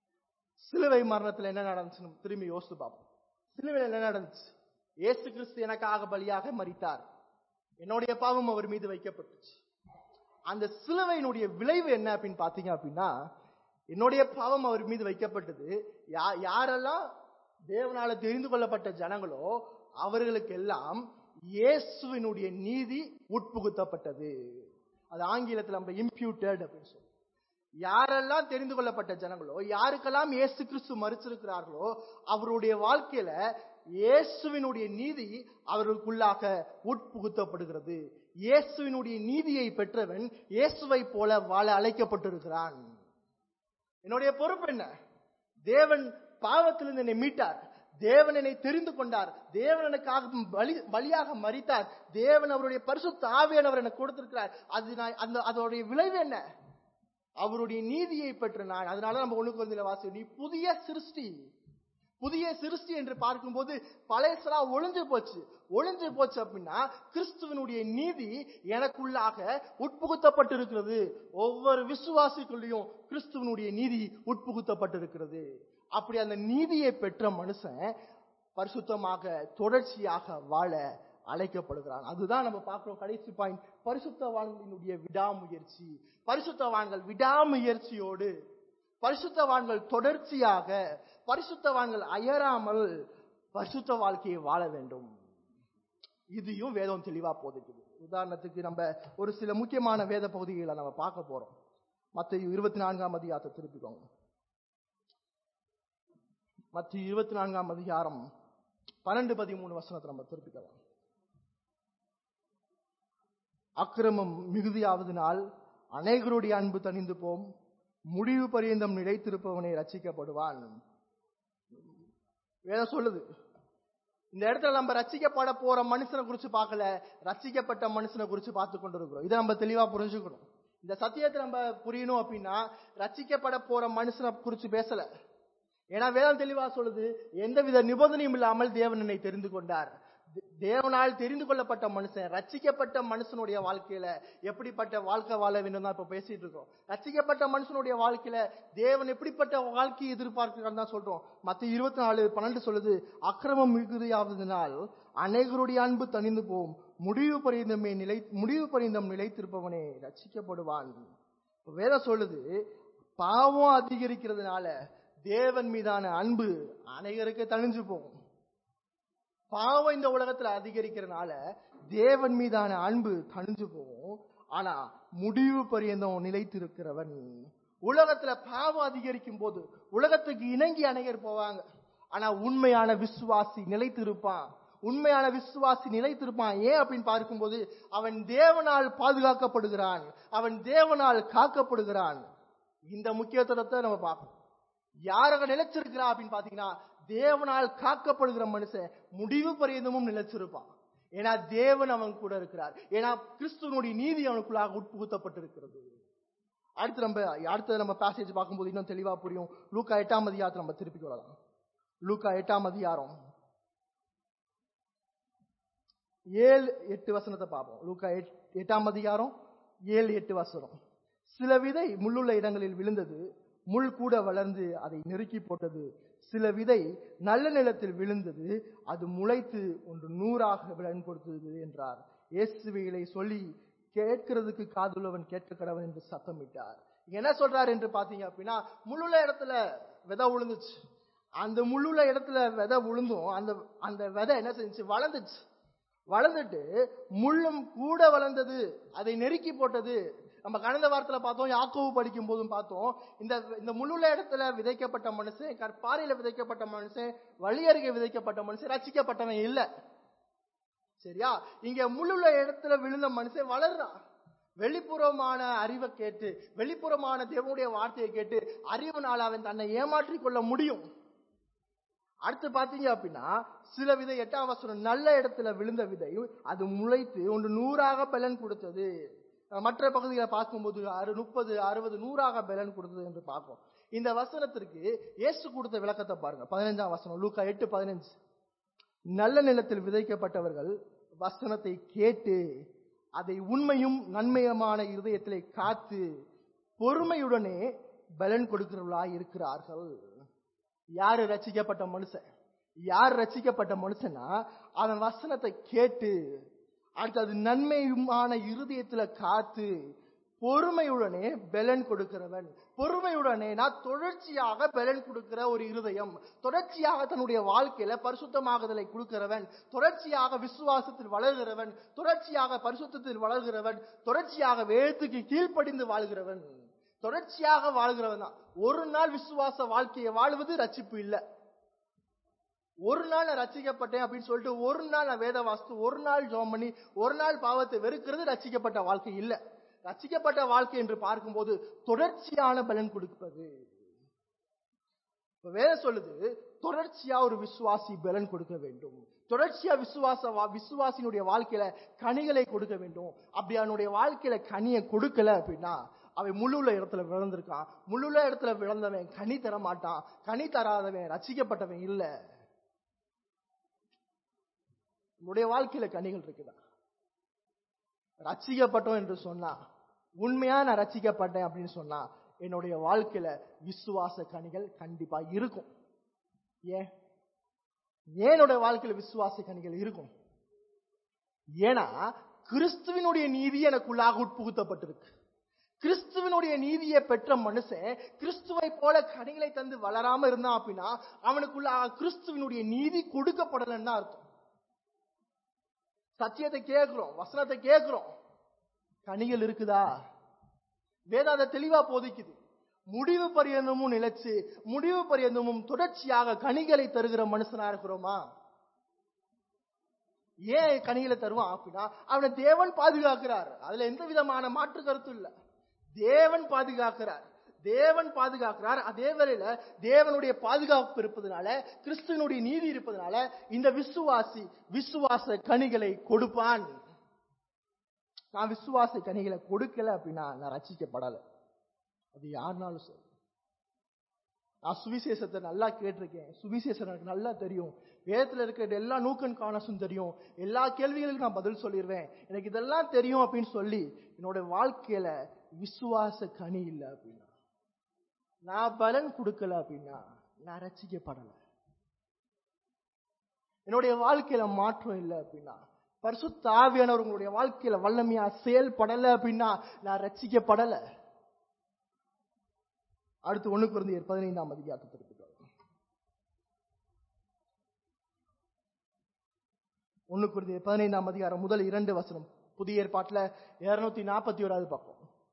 சிலுவை மரணத்துல என்ன நடந்துச்சுன்னு திரும்பி யோசித்து பார்ப்போம் சிலுவையில் என்ன நடந்துச்சு இயேசு கிறிஸ்து எனக்காக பலியாக மறித்தார் என்னுடைய பாவம் அவர் மீது வைக்கப்பட்டுச்சு அந்த சிலுவையினுடைய விளைவு என்ன அப்படின்னு பாத்தீங்க அப்படின்னா என்னுடைய பாவம் அவர் மீது வைக்கப்பட்டது யா யாரெல்லாம் தேவனால தெரிந்து கொள்ளப்பட்ட ஜனங்களோ அவர்களுக்கெல்லாம் இயேசுவினுடைய நீதி உட்புகுத்தப்பட்டது அது ஆங்கிலத்தில் நம்ம இம்ப்யூட்டட் அப்படின்னு சொல்லுவோம் யாரெல்லாம் தெரிந்து கொள்ளப்பட்ட ஜனங்களோ யாருக்கெல்லாம் இயேசு கிறிஸ்து மறுச்சிருக்கிறார்களோ அவருடைய வாழ்க்கையில இயேசுவினுடைய நீதி அவர்களுக்குள்ளாக உட்புகுத்தப்படுகிறது இயேசுவினுடைய நீதியை பெற்றவன் இயேசுவை போல வாழ அழைக்கப்பட்டிருக்கிறான் என்னுடைய பொறுப்பு என்ன தேவன் பாவத்திலிருந்து என்னை மீட்டார் தேவன் என்னை தெரிந்து கொண்டார் தேவன் எனக்காக பலி பலியாக மறித்தார் தேவன் அவருடைய பரிசுத்த ஆவியானவர் எனக்கு கொடுத்திருக்கிறார் அது நான் அந்த அதோடைய விளைவு என்ன அவருடைய நீதியை பெற்ற நான் அதனால நம்ம ஒண்ணுக்கு வந்து வாசி நீ புதிய சிருஷ்டி புதிய சிருஷ்டி என்று பார்க்கும்போது பழையசெல்லாம் ஒளிஞ்சு போச்சு ஒளிஞ்சு போச்சு அப்படின்னா கிறிஸ்துவனுடைய நீதி எனக்குள்ளாக உட்புகுத்தப்பட்டிருக்கிறது ஒவ்வொரு விசுவாசிக்குள்ளேயும் கிறிஸ்துவனுடைய நீதி உட்புகுத்தப்பட்டிருக்கிறது அப்படி அந்த நீதியை பெற்ற மனுஷன் பரிசுத்தமாக தொடர்ச்சியாக வாழ அழைக்கப்படுகிறான் அதுதான் நம்ம பார்க்கிறோம் கடைசி பாயிண்ட் பரிசுத்தவான்களினுடைய விடாமுயற்சி பரிசுத்தவான்கள் விடாமுயற்சியோடு பரிசுத்தவான்கள் தொடர்ச்சியாக பரிசுத்தவான்கள் அயராமல் பரிசுத்த வாழ்க்கையை வாழ வேண்டும் இதையும் வேதம் தெளிவா போதிக்குது உதாரணத்துக்கு நம்ம ஒரு சில முக்கியமான வேத பகுதிகளை நம்ம பார்க்க போறோம் மத்த இருபத்தி நான்காம் அதிகாரத்தை திருப்பிக்கோங்க மத்த இருபத்தி நான்காம் அதிகாரம் பன்னெண்டு பதிமூணு வசனத்தை நம்ம திருப்பிக்கலாம் அக்கிரமம் மிகுதியாவதனால் அநேகருடைய அன்பு தணிந்து போம் முடிவு பரியந்தம் நிலைத்திருப்பவனே ரட்சிக்கப்படுவான் வேதம் சொல்லுது இந்த இடத்துல நம்ம ரட்சிக்கப்பட போற மனுஷனை குறிச்சு பார்க்கல ரட்சிக்கப்பட்ட மனுஷனை குறிச்சு பார்த்து கொண்டிருக்கிறோம் இதை நம்ம தெளிவா புரிஞ்சுக்கணும் இந்த சத்தியத்தை நம்ம புரியணும் அப்படின்னா ரட்சிக்கப்பட போற மனுஷனை குறிச்சு பேசல ஏன்னா வேதம் தெளிவா சொல்லுது எந்தவித நிபந்தனையும் இல்லாமல் தேவன் என்னை தெரிந்து கொண்டார் தே- தேவனால் தெரிந்து கொள்ளப்பட்ட மனுஷன் ரட்சிக்கப்பட்ட மனுஷனுடைய வாழ்க்கையில எப்படிப்பட்ட வாழ்க்கை வாழ வேண்டும் தான் இப்ப பேசிட்டு இருக்கோம் ரட்சிக்கப்பட்ட மனுஷனுடைய வாழ்க்கையில தேவன் எப்படிப்பட்ட வாழ்க்கையை எதிர்பார்க்கிறான்னு தான் சொல்றோம் மத்த இருபத்தி நாலு பன்னெண்டு சொல்லுது அக்கிரமம் மிகுதியாவதனால் அநேகருடைய அன்பு தணிந்து போகும் முடிவு பரிந்தமே நிலை முடிவு பரிந்தம் நிலைத்திருப்பவனே ரட்சிக்கப்படுவான் இப்ப வேதம் சொல்லுது பாவம் அதிகரிக்கிறதுனால தேவன் மீதான அன்பு அனைவருக்கு தணிஞ்சு போகும் பாவம் இந்த உலகத்துல அதிகரிக்கிறதுனால தேவன் மீதான அன்பு தணிஞ்சு போகும் ஆனா முடிவு பரியந்தம் நிலைத்திருக்கிறவன் உலகத்துல பாவம் அதிகரிக்கும் போது உலகத்துக்கு இணங்கி அனைவர் போவாங்க ஆனா உண்மையான விசுவாசி நிலைத்திருப்பான் உண்மையான விசுவாசி நிலைத்திருப்பான் ஏன் அப்படின்னு பார்க்கும்போது அவன் தேவனால் பாதுகாக்கப்படுகிறான் அவன் தேவனால் காக்கப்படுகிறான் இந்த முக்கியத்துவத்தை நம்ம பார்க்கணும் யாரக நிலைச்சிருக்கிறா அப்படின்னு பாத்தீங்கன்னா தேவனால் காக்கப்படுகிற மனுஷன் முடிவு பரியந்தமும் நிலைச்சிருப்பான் ஏன்னா தேவன் அவன் கூட இருக்கிறார் ஏன்னா கிறிஸ்துவனுடைய நீதி அவனுக்குள்ளாக உட்புகுத்தப்பட்டிருக்கிறது அடுத்து நம்ம அடுத்து நம்ம பேசேஜ் பார்க்கும்போது இன்னும் தெளிவா புரியும் லூக்கா எட்டாம் அதிகாரத்தை நம்ம திருப்பி வரலாம் லூக்கா எட்டாம் அதிகாரம் ஏழு எட்டு வசனத்தை பார்ப்போம் லூக்கா எட்- எட்டாம் அதிகாரம் ஏழு எட்டு வசனம் சில விதை முள்ளுள்ள இடங்களில் விழுந்தது முள் கூட வளர்ந்து அதை நெருக்கி போட்டது சில விதை நல்ல நிலத்தில் விழுந்தது அது முளைத்து ஒன்று நூறாக பலன் கொடுத்தது என்றார் இயேசுவைகளை சொல்லி கேட்கிறதுக்கு காதுள்ளவன் கேட்க கடவன் என்று சத்தமிட்டார் இங்க என்ன சொல்றாரு என்று பாத்தீங்க அப்படின்னா முள்ளுள்ள இடத்துல விதை விழுந்துச்சு அந்த முள்ளுள்ள இடத்துல விதை விழுந்தும் அந்த அந்த விதை என்ன செஞ்சுச்சு வளர்ந்துச்சு வளர்ந்துட்டு முள்ளும் கூட வளர்ந்தது அதை நெருக்கி போட்டது நம்ம கடந்த வாரத்துல பார்த்தோம் யாக்கோவு படிக்கும் போதும் பார்த்தோம் இந்த இந்த முள்ளுள்ள இடத்துல விதைக்கப்பட்ட மனுஷன் கற்பாறையில விதைக்கப்பட்ட மனுஷன் வழி அருகே விதைக்கப்பட்ட மனுஷன் ரசிக்கப்பட்டவன் இல்ல சரியா இங்க முள்ளுள்ள இடத்துல விழுந்த மனுஷன் வளர்றான் வெளிப்புறமான அறிவை கேட்டு வெளிப்புறமான தேவனுடைய வார்த்தையை கேட்டு அறிவுனால அவன் தன்னை ஏமாற்றிக் கொள்ள முடியும் அடுத்து பாத்தீங்க அப்படின்னா சில விதை எட்டாம் வசனம் நல்ல இடத்துல விழுந்த விதை அது முளைத்து ஒன்று நூறாக பலன் கொடுத்தது அஹ் மற்ற பகுதிகளை பார்க்கும்போது அறு முப்பது அறுபது நூறாக பலன் கொடுத்தது என்று பார்ப்போம் இந்த வசனத்திற்கு இயேசு கொடுத்த விளக்கத்தை பாருங்க பதினைஞ்சாம் வசனம் லூக்கா எட்டு பதினஞ்சு நல்ல நிலத்தில் விதைக்கப்பட்டவர்கள் வசனத்தை கேட்டு அதை உண்மையும் நன்மையுமான இருதயத்திலே காத்து பொறுமையுடனே பலன் கொடுக்கிறவர்களாய் இருக்கிறார்கள் யாரு ரட்சிக்கப்பட்ட மனுஷன் யார் ரட்சிக்கப்பட்ட மனுஷனா அவன் வசனத்தை கேட்டு அடுத்து அது நன்மையுமான இருதயத்துல காத்து பொறுமையுடனே பலன் கொடுக்கிறவன் பொறுமையுடனே நான் தொடர்ச்சியாக பலன் கொடுக்கிற ஒரு இருதயம் தொடர்ச்சியாக தன்னுடைய வாழ்க்கையில பரிசுத்தமாகுதலை கொடுக்கிறவன் தொடர்ச்சியாக விசுவாசத்தில் வளர்கிறவன் தொடர்ச்சியாக பரிசுத்தத்தில் வளர்கிறவன் தொடர்ச்சியாக வேதத்துக்கு கீழ்ப்படிந்து வாழ்கிறவன் தொடர்ச்சியாக வாழ்கிறவன் தான் ஒரு நாள் விசுவாச வாழ்க்கையை வாழ்வது ரட்சிப்பு இல்ல ஒரு நாள் நான் ரட்சிக்கப்பட்டேன் அப்படின்னு சொல்லிட்டு ஒரு நாள் நான் வேத வாஸ்து ஒரு நாள் ஜோம் பண்ணி ஒரு நாள் பாவத்தை வெறுக்கிறது ரட்சிக்கப்பட்ட வாழ்க்கை இல்ல ரட்சிக்கப்பட்ட வாழ்க்கை என்று பார்க்கும்போது தொடர்ச்சியான பலன் கொடுப்பது இப்ப வேதம் சொல்லுது தொடர்ச்சியா ஒரு விசுவாசி பலன் கொடுக்க வேண்டும் தொடர்ச்சியா விசுவாச வா- விசுவாசியினுடைய வாழ்க்கையில கனிகளை கொடுக்க வேண்டும் அப்படி அவனுடைய வாழ்க்கையில கனியை கொடுக்கல அப்படின்னா அவன் முள்ளுள்ள இடத்துல விழுந்திருக்கான் முள்ளுள்ள இடத்துல விழுந்தவன் கனி தர மாட்டான் கனி தராதவன் ரசிக்கப்பட்டவன் இல்ல உன்னுடைய வாழ்க்கையில கனிகள் இருக்குதா ரட்சிக்கப்பட்டோம் என்று சொன்னா உண்மையா நான் ரட்சிக்கப்பட்டேன் அப்படின்னு சொன்னா என்னுடைய வாழ்க்கையில விசுவாச கனிகள் கண்டிப்பா இருக்கும் ஏன் ஏன் என்னுடைய வாழ்க்கையில விசுவாச கனிகள் இருக்கும் ஏன்னா கிறிஸ்துவினுடைய நீதி எனக்குள்ளாக உட்புகுத்தப்பட்டிருக்கு கிறிஸ்துவனுடைய நீதியை பெற்ற மனுஷன் கிறிஸ்துவை போல கனிகளை தந்து வளராம இருந்தான் அப்படின்னா அவனுக்குள்ள கிறிஸ்துவனுடைய நீதி கொடுக்கப்படலன்னு தான் அர்த்தம் சத்தியத்தை கேட்கிறோம் வசனத்தை கேட்கிறோம் கனிகள் இருக்குதா வேதம் அதை தெளிவா போதிக்குது முடிவு பரியந்தமும் நிலைச்சு முடிவு பரியந்தமும் தொடர்ச்சியாக கனிகளை தருகிற மனுஷனா இருக்கிறோமா ஏன் கனிகளை தருவான் அப்படின்னா அவனை தேவன் பாதுகாக்கிறார் அதுல எந்த விதமான மாற்று கருத்தும் இல்ல தேவன் பாதுகாக்கிறார் தேவன் பாதுகாக்கிறார் அதே வேளையில தேவனுடைய பாதுகாப்பு இருப்பதனால கிறிஸ்துவனுடைய நீதி இருப்பதனால இந்த விசுவாசி விசுவாச கனிகளை கொடுப்பான் நான் விசுவாச கனிகளை கொடுக்கல அப்படின்னா நான் ரசிக்கப்படல அது யாருனாலும் சரி நான் சுவிசேஷத்தை நல்லா கேட்டிருக்கேன் சுவிசேஷம் எனக்கு நல்லா தெரியும் வேதத்துல இருக்கிற எல்லா நூக்கன் காணஸும் தெரியும் எல்லா கேள்விகளுக்கும் நான் பதில் சொல்லிடுவேன் எனக்கு இதெல்லாம் தெரியும் அப்படின்னு சொல்லி என்னோட வாழ்க்கையில விசுவாச கனி இல்லை அப்படின்னா நான் பலன் கொடுக்கல அப்படின்னா நான் ரசிக்கப்படல என்னுடைய வாழ்க்கையில மாற்றம் இல்லை அப்படின்னா பரிசுத்தாவியானவர் உங்களுடைய வாழ்க்கையில வல்லமையா செயல்படல அப்படின்னா நான் ரசிக்கப்படல அடுத்து ஒண்ணு குறைந்த பதினைந்தாம் அதிகாரத்தை திருப்பிட்டு ஒண்ணு குறைந்த பதினைந்தாம் அதிகாரம் முதல் இரண்டு வசனம் புதிய ஏற்பாட்டுல இருநூத்தி நாற்பத்தி ஓராவது பக்கம்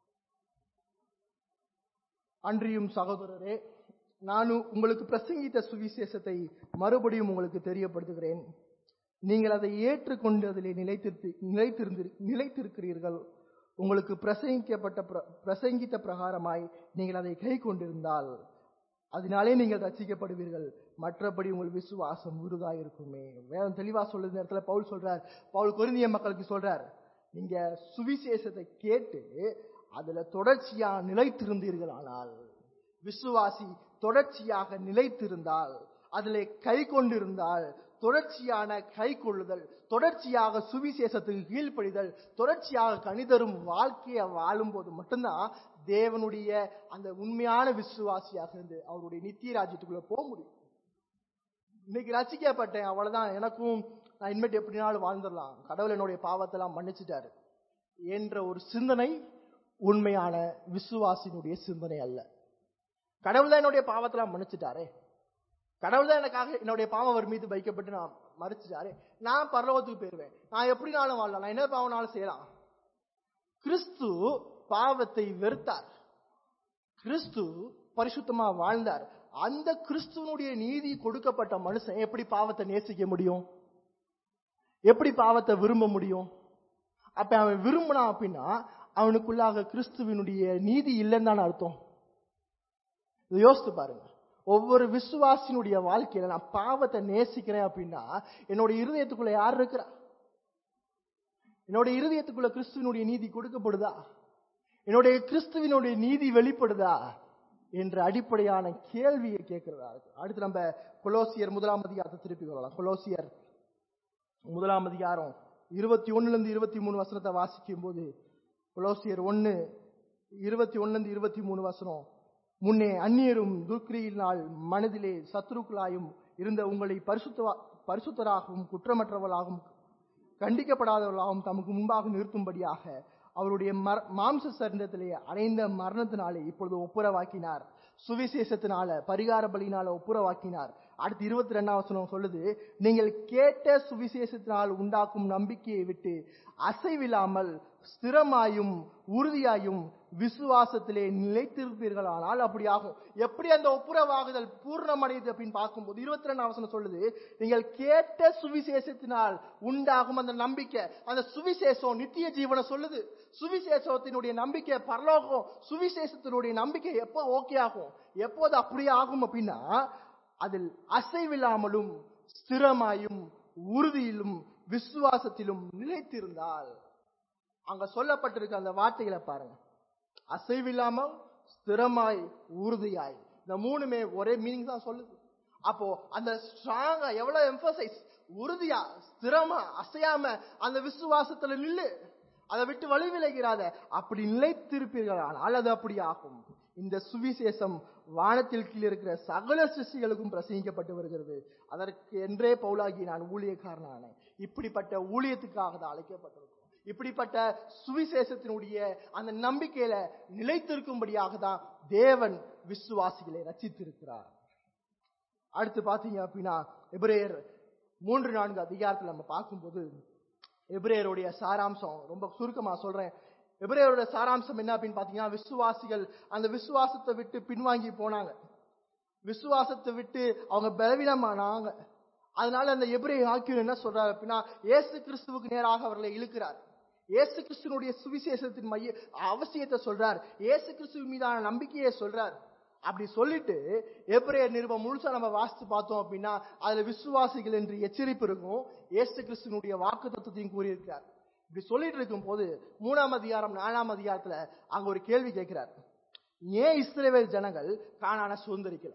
அன்றியும் சகோதரரே நானும் உங்களுக்கு பிரசங்கித்த சுவிசேஷத்தை மறுபடியும் உங்களுக்கு தெரியப்படுத்துகிறேன் நீங்கள் அதை ஏற்றுக்கொண்டு அதிலே நிலைத்திருத்து நிலைத்திருந்து நிலைத்திருக்கிறீர்கள் உங்களுக்கு பிரசங்கிக்கப்பட்ட பிர- பிரசங்கித்த பிரகாரமாய் நீங்கள் அதை கை கொண்டிருந்தால் அதனாலே நீங்கள் ரசிக்கப்படுவீர்கள் மற்றபடி உங்கள் விசுவாசம் உறுதியாக இருக்குமே வேதம் தெளிவா சொல்லுற நேரத்துல பவுல் சொல்றார் பவுல் கொரிந்திய மக்களுக்கு சொல்றார் நீங்க சுவிசேஷத்தை கேட்டு அதுல தொடர்ச்சியா நிலைத்திருந்தீர்களானால் விசுவாசி தொடர்ச்சியாக நிலைத்திருந்தால் அதிலே கை கொண்டிருந்தால் தொடர்ச்சியான கை கொள்ளுதல் தொடர்ச்சியாக சுவிசேஷத்துக்கு கீழ்ப்படிதல் தொடர்ச்சியாக கணிதரும் வாழ்க்கையை வாழும்போது மட்டும்தான் தேவனுடைய அந்த உண்மையான விசுவாசியாக இருந்து அவருடைய நித்திய ராஜ்யத்துக்குள்ள போக முடியும் இன்னைக்கு ரசிக்கப்பட்டேன் அவ்வளவுதான் எனக்கும் நான் இனிமேட்டு எப்படினாலும் வாழ்ந்துடலாம் கடவுள் என்னுடைய பாவத்தெல்லாம் மன்னிச்சிட்டாரு என்ற ஒரு சிந்தனை உண்மையான விசுவாசினுடைய சிந்தனை அல்ல கடவுள் தான் என்னுடைய பாவத்தெல்லாம் மன்னிச்சிட்டாரே கடவுள் தான் எனக்காக என்னுடைய பாவம் அவர் மீது வைக்கப்பட்டு நான் மறைச்சிட்டாரு நான் பரலோகத்துக்கு போயிருவேன் நான் எப்படினாலும் வாழலாம் நான் என்ன பாவனாலும் செய்யலாம் கிறிஸ்து பாவத்தை வெறுத்தார் கிறிஸ்து பரிசுத்தமா வாழ்ந்தார் அந்த கிறிஸ்துவனுடைய நீதி கொடுக்கப்பட்ட மனுஷன் எப்படி பாவத்தை நேசிக்க முடியும் எப்படி பாவத்தை விரும்ப முடியும் அப்ப அவன் விரும்பினான் அப்படின்னா அவனுக்குள்ளாக கிறிஸ்துவினுடைய நீதி இல்லைன்னு தானே அர்த்தம் இதை யோசித்து பாருங்க ஒவ்வொரு விசுவாசினுடைய வாழ்க்கையில நான் பாவத்தை நேசிக்கிறேன் அப்படின்னா என்னோட இருதயத்துக்குள்ள யார் இருக்கிறா என்னோட இருதயத்துக்குள்ள கிறிஸ்துவினுடைய நீதி கொடுக்கப்படுதா என்னுடைய கிறிஸ்துவினுடைய நீதி வெளிப்படுதா என்ற அடிப்படையான கேள்வியை கேட்கிறதா இருக்கு அடுத்து நம்ம கொலோசியர் முதலாம் அதிகாரத்தை திருப்பி வரலாம் கொலோசியர் முதலாம் அதிகாரம் இருபத்தி ஒண்ணுல இருந்து இருபத்தி மூணு வசனத்தை வாசிக்கும் போது கொலோசியர் ஒன்னு இருபத்தி ஒண்ணுல இருந்து இருபத்தி மூணு வசனம் முன்னே அந்நியரும் துர்க்கிரியினால் மனதிலே சத்துருக்களாயும் இருந்த உங்களை பரிசுத்த பரிசுத்தராகவும் குற்றமற்றவர்களாகவும் கண்டிக்கப்படாதவர்களாகவும் தமக்கு முன்பாக நிறுத்தும்படியாக அவருடைய மர- மாம்ச சரீரத்திலே அடைந்த மரணத்தினாலே இப்பொழுது ஒப்புரவாக்கினார் சுவிசேஷத்தினால பரிகார பலியினால ஒப்புரவாக்கினார் அடுத்து இருபத்தி ரெண்டாம் வசனம் சொல்லுது நீங்கள் கேட்ட சுவிசேஷத்தினால் உண்டாக்கும் நம்பிக்கையை விட்டு அசைவில்லாமல் ஸ்திரமாயும் உறுதியாயும் விசுவாசத்திலே நிலைத்திருப்பீர்களானால் அப்படி ஆகும் எப்படி அந்த ஒப்புரவாகுதல் பூர்ணமடையுது அப்படின்னு பார்க்கும்போது இருபத்தி ரெண்டாம் வசனம் சொல்லுது நீங்கள் கேட்ட சுவிசேஷத்தினால் உண்டாகும் அந்த நம்பிக்கை அந்த சுவிசேஷம் நித்திய ஜீவனை சொல்லுது சுவிசேஷத்தினுடைய நம்பிக்கை பரலோகம் சுவிசேஷத்தினுடைய நம்பிக்கை எப்போ ஓகே ஆகும் எப்போது அப்படி ஆகும் அப்படின்னா அதில் அசைவில்லாமலும் ஸ்திரமாயும் உறுதியிலும் விசுவாசத்திலும் நிலைத்திருந்தால் அங்க சொல்லப்பட்டிருக்க அந்த வார்த்தைகளை பாருங்க அசைவில்லாமல் ஸ்திரமாய் உறுதியாய் இந்த மூணுமே ஒரே மீனிங் தான் சொல்லுது அப்போ அந்த ஸ்ட்ராங்கா எவ்வளவு எம்பசைஸ் உறுதியா ஸ்திரமா அசையாம அந்த விசுவாசத்துல நில்லு அதை விட்டு வழி விலகிறாத அப்படி நிலைத்திருப்பீர்கள் ஆனால் அது அப்படி ஆகும் இந்த சுவிசேஷம் வானத்தில் கீழே இருக்கிற சகல சிருஷ்டிகளுக்கும் பிரசங்கிக்கப்பட்டு வருகிறது அதற்கு என்றே பவுலாகி நான் ஊழியக்காரனானேன் இப்படிப்பட்ட ஊழியத்துக்காக தான் அழைக்கப்பட்டிருக்கோம் இப்படிப்பட்ட சுவிசேஷத்தினுடைய அந்த நம்பிக்கையில நிலைத்திருக்கும்படியாக தான் தேவன் விசுவாசிகளை ரச்சித்திருக்கிறார் அடுத்து பாத்தீங்க அப்படின்னா எபிரேயர் மூன்று நான்கு அதிகாரத்துல நம்ம பார்க்கும்போது எபிரேயருடைய சாராம்சம் ரொம்ப சுருக்கமா சொல்றேன் எபிரேயருடைய சாராம்சம் என்ன அப்படின்னு பாத்தீங்கன்னா விசுவாசிகள் அந்த விசுவாசத்தை விட்டு பின்வாங்கி போனாங்க விசுவாசத்தை விட்டு அவங்க பலவீனமானாங்க அதனால அந்த எபிரே ஆக்கியம் என்ன சொல்றாரு அப்படின்னா இயேசு கிறிஸ்துவுக்கு நேராக அவர்களை இழுக்கிறார் இயேசு கிறிஸ்துனுடைய சுவிசேஷத்தின் மைய அவசியத்தை சொல்றார் இயேசு கிறிஸ்துவ மீதான நம்பிக்கையை சொல்றார் அப்படி சொல்லிட்டு எபிரேயர் நிருபம் முழுசா நம்ம வாசித்து பார்த்தோம் அப்படின்னா அதுல விசுவாசிகள் என்று எச்சரிப்பு இருக்கும் இயேசு கிறிஸ்துனுடைய வாக்கு தத்துவத்தையும் கூறியிருக்கிறார் இப்படி சொல்லிட்டு இருக்கும் போது மூணாம் அதிகாரம் நாலாம் அதிகாரத்துல அங்க ஒரு கேள்வி கேட்கிறார் ஏன் இஸ்ரேவேல் ஜனங்கள் காணான சுதந்திரிக்கல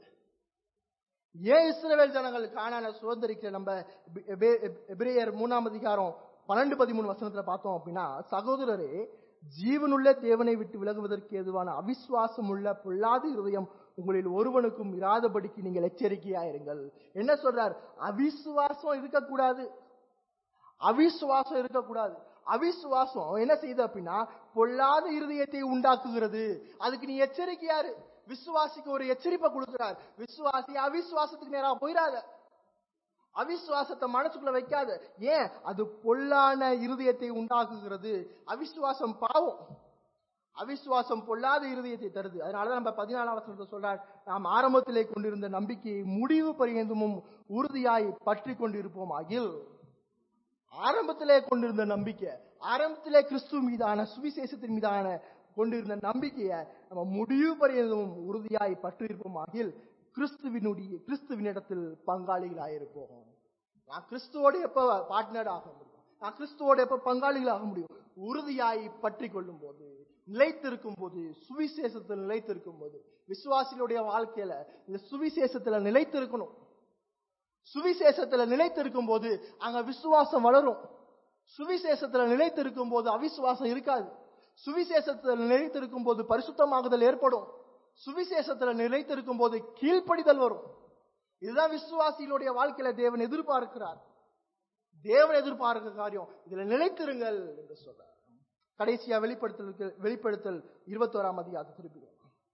ஏன் இஸ்ரவேல் ஜனங்கள் காணான சுதந்திரிக்கிற நம்ம எபி- எபே- எபிரேயர் மூணாம் அதிகாரம் பன்னெண்டு பதிமூணு வசனத்துல பார்த்தோம் அப்படின்னா சகோதரரே ஜீவனுள்ள தேவனை விட்டு விலகுவதற்கு எதுவான அவிசுவாசம் உள்ள பொல்லாத இருதயம் உங்களில் ஒருவனுக்கும் இராதபடிக்கு நீங்கள் எச்சரிக்கையா இருங்கள் என்ன சொல்றார் அவிசுவாசம் இருக்கக்கூடாது அவிசுவாசம் இருக்கக்கூடாது அவிசுவாசம் என்ன செய்யுது அப்படின்னா பொல்லாத இருதயத்தை உண்டாக்குகிறது அதுக்கு நீ எச்சரிக்கையாரு விசுவாசிக்கு ஒரு எச்சரிப்பை கொடுக்கிறார் விசுவாசி அவிசுவாசத்துக்கு நேரா போயிடாத அவிசுவாசத்தை மனசுக்குள்ள வைக்காத ஏன் அது பொல்லான இருதயத்தை உண்டாக்குகிறது அவிசுவாசம் பாவம் அவிசுவாசம் பொல்லாத இருதயத்தை தருது அதனாலதான் நம்ம பதினாலாம் வசனத்தை சொல்றார் நாம் ஆரம்பத்திலே கொண்டிருந்த நம்பிக்கையை முடிவு பரியந்தமும் உறுதியாய் பற்றி கொண்டிருப்போம் ஆகில் ஆரம்பத்திலே கொண்டிருந்த நம்பிக்கை ஆரம்பத்திலே கிறிஸ்து மீதான சுவிசேஷத்தின் மீதான கொண்டிருந்த நம்பிக்கையை நம்ம முடிவு பரியந்தமும் உறுதியாய் பற்றிருப்போம் ஆகில் கிறிஸ்துவினுடைய கிறிஸ்துவினிடத்தில் பங்காளிகளாயிருப்போம் நான் கிறிஸ்துவோட எப்ப பார்ட்னர் ஆக முடியும் நான் கிறிஸ்துவோட எப்ப பங்காளிகள் ஆக முடியும் உறுதியாய் பற்றி கொள்ளும் போது நிலைத்திருக்கும் போது சுவிசேஷத்தில் நிலைத்திருக்கும் போது விசுவாசிகளுடைய வாழ்க்கையில இந்த சுவிசேஷத்துல நிலைத்திருக்கணும் சுவிசேஷத்துல நிலைத்திருக்கும் போது அங்க விசுவாசம் வளரும் சுவிசேஷத்துல நிலைத்திருக்கும் போது அவிசுவாசம் இருக்காது சுவிசேஷத்துல நிலைத்திருக்கும் போது பரிசுத்தமாகுதல் ஏற்படும் சுவிசேஷத்துல நிலைத்திருக்கும் போது கீழ்ப்படிதல் வரும் இதுதான் விசுவாசிகளுடைய வாழ்க்கையில தேவன் எதிர்பார்க்கிறார் தேவன் எதிர்பார்க்கிற காரியம் இதுல நிலைத்திருங்கள் என்று சொல்றார் கடைசியா வெளிப்படுத்தல் வெளிப்படுத்தல் இருபத்தோராம் அதிகாரத்தை திருப்பி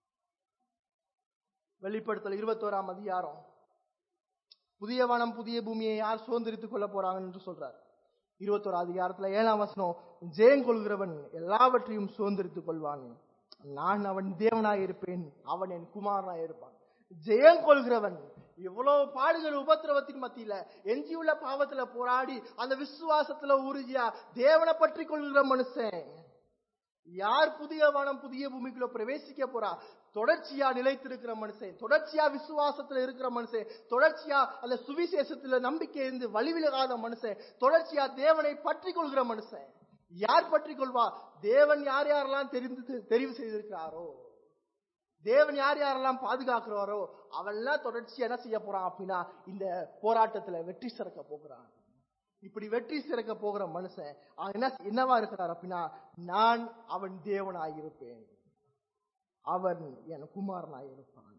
வெளிப்படுத்தல் இருபத்தோராம் அதிகாரம் புதிய வனம் புதிய பூமியை யார் சுதந்திரித்துக் கொள்ள போறாங்க என்று சொல்றார் இருபத்தோரு அதிகாரத்துல ஏழாம் வசனம் ஜெயம் கொள்கிறவன் எல்லாவற்றையும் சுதந்திரித்துக் கொள்வான் நான் அவன் தேவனாய் இருப்பேன் அவன் என் குமாரனாய் இருப்பான் ஜெயம் கொள்கிறவன் இவ்வளவு பாடுகள் உபத்திரவத்தின் மத்தியில எஞ்சியுள்ள பாவத்துல போராடி அந்த விசுவாசத்துல உறுதியா தேவனை பற்றி கொள்கிற மனுஷன் யார் புதிய வானம் புதிய பூமிக்குள்ள பிரவேசிக்க போறா தொடர்ச்சியா நிலைத்திருக்கிற மனுஷன் தொடர்ச்சியா விசுவாசத்துல இருக்கிற மனுஷன் தொடர்ச்சியா அந்த சுவிசேஷத்துல நம்பிக்கை இருந்து வழிவிலகாத மனுஷன் தொடர்ச்சியா தேவனை பற்றி கொள்கிற மனுஷன் யார் பற்றி கொள்வா தேவன் யார் யாரெல்லாம் தெரிந்து தெரிவு செய்திருக்கிறாரோ தேவன் யார் யாரெல்லாம் பாதுகாக்கிறாரோ அவெல்லாம் தொடர்ச்சி என்ன செய்ய போறான் அப்படின்னா இந்த போராட்டத்துல வெற்றி சிறக்க போகிறான் இப்படி வெற்றி சிறக்க போகிற மனுஷன் அவன் என்ன என்னவா இருக்கிறார் அப்படின்னா நான் அவன் தேவனாயிருப்பேன் அவன் என் குமாரனாயிருப்பான்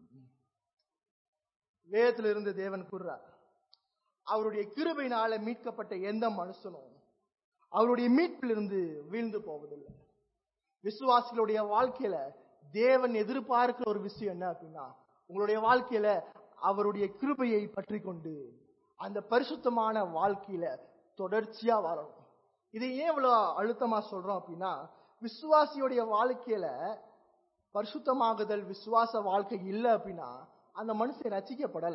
வேதத்துல இருந்து தேவன் கூறுறார் அவருடைய கிருபையினால மீட்கப்பட்ட எந்த மனுஷனும் அவருடைய மீட்பிலிருந்து வீழ்ந்து போவதில்லை விசுவாசிகளுடைய வாழ்க்கையில தேவன் எதிர்பார்க்கிற ஒரு விஷயம் என்ன அப்படின்னா உங்களுடைய வாழ்க்கையில அவருடைய கிருபையை பற்றி கொண்டு அந்த பரிசுத்தமான வாழ்க்கையில தொடர்ச்சியா வாழணும் இதை ஏன் இவ்வளவு அழுத்தமா சொல்றோம் அப்படின்னா விசுவாசியுடைய வாழ்க்கையில பரிசுத்தமாகுதல் விசுவாச வாழ்க்கை இல்லை அப்படின்னா அந்த மனுஷன் ரசிக்கப்படல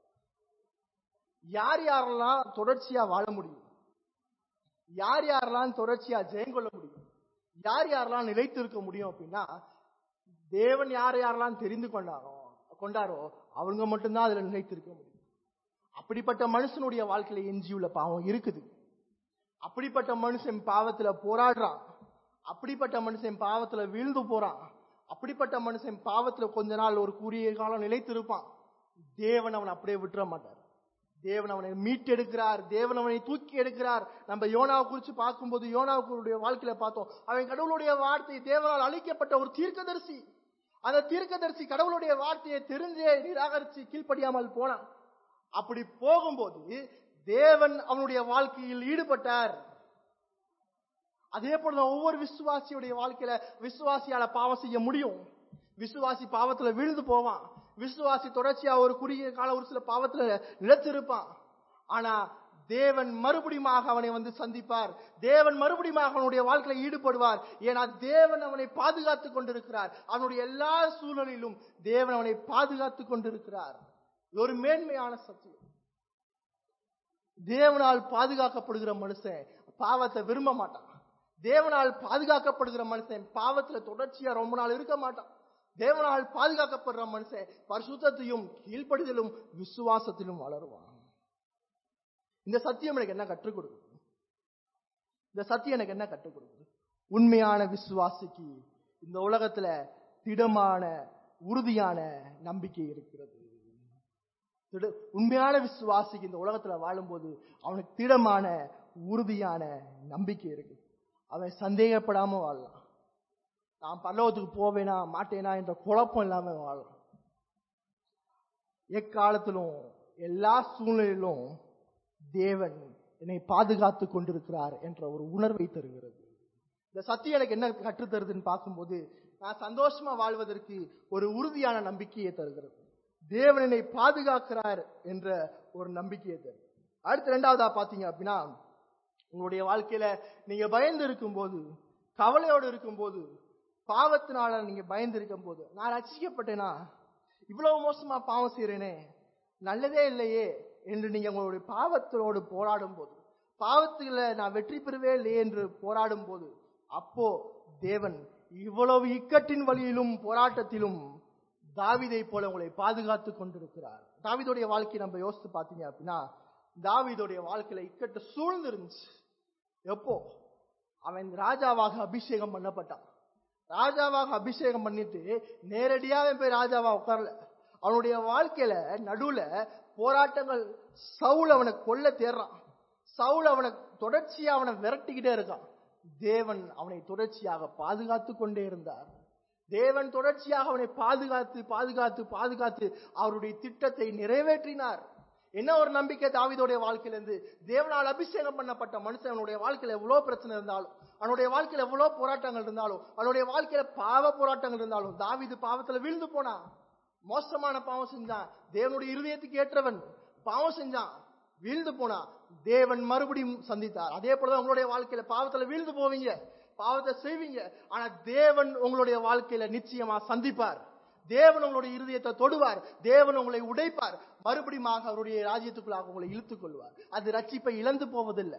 யார் யாரெல்லாம் தொடர்ச்சியா வாழ முடியும் யார் யாரெல்லாம் தொடர்ச்சியா ஜெயங்கொள்ள முடியும் யார் யாரெல்லாம் நிலைத்திருக்க முடியும் அப்படின்னா தேவன் யார் யாரெல்லாம் தெரிந்து கொண்டாரோ கொண்டாரோ அவங்க மட்டும்தான் அதுல நிலைத்திருக்க முடியும் அப்படிப்பட்ட மனுஷனுடைய வாழ்க்கையில எஞ்சியுள்ள பாவம் இருக்குது அப்படிப்பட்ட மனுஷன் பாவத்துல போராடுறான் அப்படிப்பட்ட மனுஷன் பாவத்துல வீழ்ந்து போறான் அப்படிப்பட்ட மனுஷன் பாவத்துல கொஞ்ச நாள் ஒரு கூறிய காலம் நிலைத்திருப்பான் தேவன் அவனை அப்படியே விட்டுற மாட்டார் தேவன் அவனை மீட்டெடுக்கிறார் தேவன் அவனை தூக்கி எடுக்கிறார் நம்ம யோனாவை குறித்து பார்க்கும்போது யோனாவுடைய வாழ்க்கையில பார்த்தோம் அவன் கடவுளுடைய வார்த்தை தேவனால் அழிக்கப்பட்ட ஒரு தீர்க்கதரிசி அந்த தீர்க்கதரிசி கடவுளுடைய வார்த்தையை தெரிஞ்சே நிராகரித்து கீழ்ப்படியாமல் போனான் அப்படி போகும்போது தேவன் அவனுடைய வாழ்க்கையில் ஈடுபட்டார் அதே போலதான் ஒவ்வொரு விசுவாசியுடைய வாழ்க்கையில விசுவாசியால பாவம் செய்ய முடியும் விசுவாசி பாவத்துல விழுந்து போவான் விசுவாசி தொடர்ச்சியா ஒரு குறுகிய கால ஒரு சில பாவத்துல நிலைத்திருப்பான் ஆனா தேவன் மறுபடியுமாக அவனை வந்து சந்திப்பார் தேவன் மறுபடியுமாக அவனுடைய வாழ்க்கையில ஈடுபடுவார் ஏன்னா தேவன் அவனை பாதுகாத்து கொண்டிருக்கிறார் அவனுடைய எல்லா சூழலிலும் தேவன் அவனை பாதுகாத்து கொண்டிருக்கிறார் இது ஒரு மேன்மையான சத்தியம் தேவனால் பாதுகாக்கப்படுகிற மனுஷன் பாவத்தை விரும்ப மாட்டான் தேவனால் பாதுகாக்கப்படுகிற மனுஷன் பாவத்துல தொடர்ச்சியா ரொம்ப நாள் இருக்க மாட்டான் தேவனால் பாதுகாக்கப்படுற மனுஷன் பரிசுத்தத்தையும் கீழ்ப்படிதலும் விசுவாசத்திலும் வளருவான் இந்த சத்தியம் எனக்கு என்ன கற்றுக் கொடுக்குது இந்த சத்தியம் எனக்கு என்ன கற்றுக் கொடுக்குது உண்மையான விசுவாசிக்கு இந்த உலகத்துல திடமான உறுதியான நம்பிக்கை இருக்கிறது திட- உண்மையான விசுவாசிக்கு இந்த உலகத்துல வாழும்போது அவனுக்கு திடமான உறுதியான நம்பிக்கை இருக்கு அவன் சந்தேகப்படாம வாழலாம் நான் பல்லவத்துக்கு போவேனா மாட்டேனா என்ற குழப்பம் இல்லாம வாழலாம் எக்காலத்திலும் எல்லா சூழ்நிலையிலும் தேவன் என்னை பாதுகாத்து கொண்டிருக்கிறார் என்ற ஒரு உணர்வை தருகிறது இந்த சத்தியம் எனக்கு என்ன கற்றுத் தருதுன்னு பார்க்கும்போது நான் சந்தோஷமா வாழ்வதற்கு ஒரு உறுதியான நம்பிக்கையை தருகிறது தேவன் என்னை பாதுகாக்கிறார் என்ற ஒரு நம்பிக்கையை தருது அடுத்து ரெண்டாவதா பாத்தீங்க அப்படின்னா உங்களுடைய வாழ்க்கையில நீங்க பயந்து இருக்கும்போது கவலையோடு இருக்கும்போது பாவத்தினால நீங்க பயந்து இருக்கும் போது நான் ரசிக்கப்பட்டேனா இவ்வளவு மோசமா பாவம் செய்றேனே நல்லதே இல்லையே என்று நீங்க உங்களுடைய பாவத்தோடு போராடும் போது பாவத்துல நான் வெற்றி பெறுவே இல்லையே என்று போராடும் போது அப்போ தேவன் இவ்வளவு இக்கட்டின் வழியிலும் போராட்டத்திலும் தாவீதை போல உங்களை பாதுகாத்து கொண்டிருக்கிறார் தாவீதுடைய வாழ்க்கையை நம்ம யோசித்து பார்த்தீங்க அப்படின்னா தாவீதுடைய வாழ்க்கையில இக்கட்டு சூழ்ந்து இருந்துச்சு எப்போ அவன் ராஜாவாக அபிஷேகம் பண்ணப்பட்டான் ராஜாவாக அபிஷேகம் பண்ணிட்டு நேரடியா அவன் போய் ராஜாவா உட்காரல அவனுடைய வாழ்க்கையில நடுவுல போராட்டங்கள் சவுல் அவனை கொல்ல தேடுறான் சவுல் அவனை தொடர்ச்சியா அவனை விரட்டிக்கிட்டே இருக்கான் தேவன் அவனை தொடர்ச்சியாக பாதுகாத்து கொண்டே இருந்தார் தேவன் தொடர்ச்சியாக அவனை பாதுகாத்து பாதுகாத்து பாதுகாத்து அவருடைய திட்டத்தை நிறைவேற்றினார் என்ன ஒரு நம்பிக்கை தாவீதுடைய வாழ்க்கையில இருந்து தேவனால் அபிஷேகம் பண்ணப்பட்ட மனுஷன் அவனுடைய வாழ்க்கையில எவ்வளவு பிரச்சனை இருந்தாலும் அவனுடைய வாழ்க்கையில எவ்வளவு போராட்டங்கள் இருந்தாலும் அவனுடைய வாழ்க்கையில பாவ போராட்டங்கள் இருந்தாலும் தாவீது பாவத்துல வீழ்ந்து போனான் மோசமான பாவம் செஞ்சான் தேவனுடைய இருதயத்துக்கு ஏற்றவன் பாவம் செஞ்சான் வீழ்ந்து போனான் தேவன் மறுபடியும் சந்தித்தார் அதே போலதான் உங்களுடைய வாழ்க்கையில பாவத்துல வீழ்ந்து போவீங்க பாவத்தை செய்வீங்க ஆனா தேவன் உங்களுடைய வாழ்க்கையில நிச்சயமா சந்திப்பார் தேவன் உங்களுடைய இருதயத்தை தொடுவார் தேவன் உங்களை உடைப்பார் மறுபடியும் அவருடைய ராஜ்யத்துக்குள்ளாக உங்களை இழுத்துக் கொள்வார் அது ரட்சிப்பை இழந்து போவதில்லை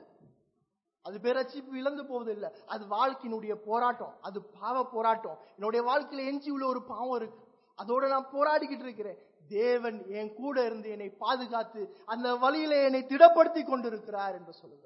அது பேர் ரட்சிப்பு இழந்து போவதில்லை அது வாழ்க்கையினுடைய போராட்டம் அது பாவ போராட்டம் என்னுடைய வாழ்க்கையில எஞ்சி உள்ள ஒரு பாவம் இருக்கு அதோட நான் போராடிக்கிட்டு இருக்கிறேன் தேவன் என் கூட இருந்து என்னை பாதுகாத்து அந்த வழியில என்னை திடப்படுத்தி கொண்டிருக்கிறார் என்று சொல்லுகிறது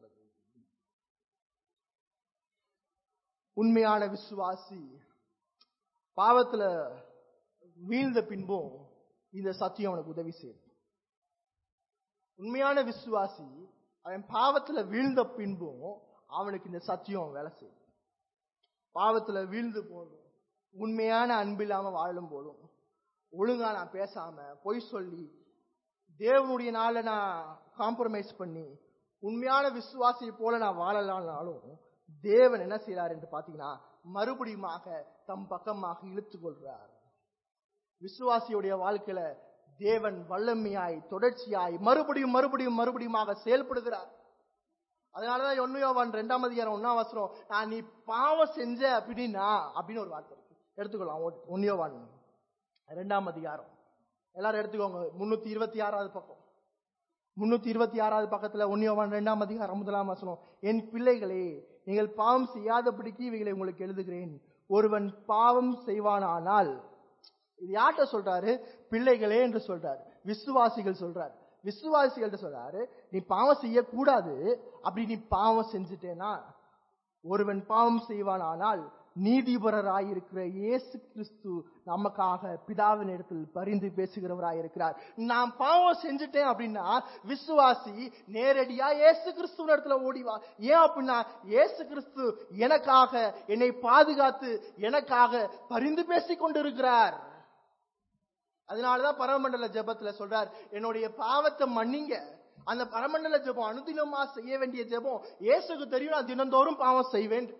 உண்மையான விசுவாசி பாவத்துல வீழ்ந்த பின்பும் இந்த சத்தியம் அவனுக்கு உதவி செய்யும் உண்மையான விசுவாசி அவன் பாவத்துல வீழ்ந்த பின்பும் அவனுக்கு இந்த சத்தியம் வேலை செய்யும் பாவத்துல வீழ்ந்து போதும் உண்மையான அன்பில்லாம வாழும் போதும் ஒழுங்கா நான் பேசாம பொய் சொல்லி தேவனுடைய நாள நான் காம்ப்ரமைஸ் பண்ணி உண்மையான விசுவாசியை போல நான் வாழலாம்னாலும் தேவன் என்ன செய்யறார் என்று பாத்தீங்கன்னா மறுபடியுமாக தம் பக்கமாக இழுத்து கொள்றார் விசுவாசியுடைய வாழ்க்கையில தேவன் வல்லமையாய் தொடர்ச்சியாய் மறுபடியும் மறுபடியும் மறுபடியுமாக செயல்படுகிறார் அதனாலதான் ஒன்னுயோவான் ரெண்டாம் அதிகாரம் ஒன்னாம் வசனம் நான் நீ பாவம் செஞ்ச அப்படின்னா அப்படின்னு ஒரு வார்த்தை இருக்கு எடுத்துக்கலாம் ஒன்னியோவான் ரெண்டாம் அதிகாரம் எல்லாரும் எடுத்துக்கோங்க முன்னூத்தி இருபத்தி ஆறாவது பக்கம் முன்னூத்தி இருபத்தி ஆறாவது பக்கத்துல ஒன்னியோவான் ரெண்டாம் அதிகாரம் முதலாம் வசனம் என் பிள்ளைகளே நீங்கள் பாவம் செய்யாதபடிக்கு இவைகளை உங்களுக்கு எழுதுகிறேன் ஒருவன் பாவம் செய்வானானால் இது யார்கிட்ட சொல்றாரு பிள்ளைகளே என்று சொல்றாரு விசுவாசிகள் சொல்றாரு விசுவாசிகள்ட்ட சொல்றாரு நீ பாவம் செய்யக்கூடாது அப்படி நீ பாவம் செஞ்சுட்டேனா ஒருவன் பாவம் செய்வானானால் நீதிபரராயிருக்கிற இயேசு கிறிஸ்து நமக்காக பிதாவின் இடத்தில் பரிந்து பேசுகிறவராயிருக்கிறார் நான் பாவம் செஞ்சுட்டேன் அப்படின்னா விசுவாசி நேரடியா இயேசு கிறிஸ்துவ இடத்துல ஓடிவா ஏன் அப்படின்னா இயேசு கிறிஸ்து எனக்காக என்னை பாதுகாத்து எனக்காக பரிந்து பேசிக் கொண்டிருக்கிறார் அதனாலதான் பரமண்டல ஜெபத்துல சொல்றார் என்னுடைய பாவத்தை மன்னிங்க அந்த பரமண்டல ஜெபம் அனுதினமா செய்ய வேண்டிய ஜெபம் இயேசுக்கு தெரியும் நான் தினந்தோறும் பாவம் செய்வேன்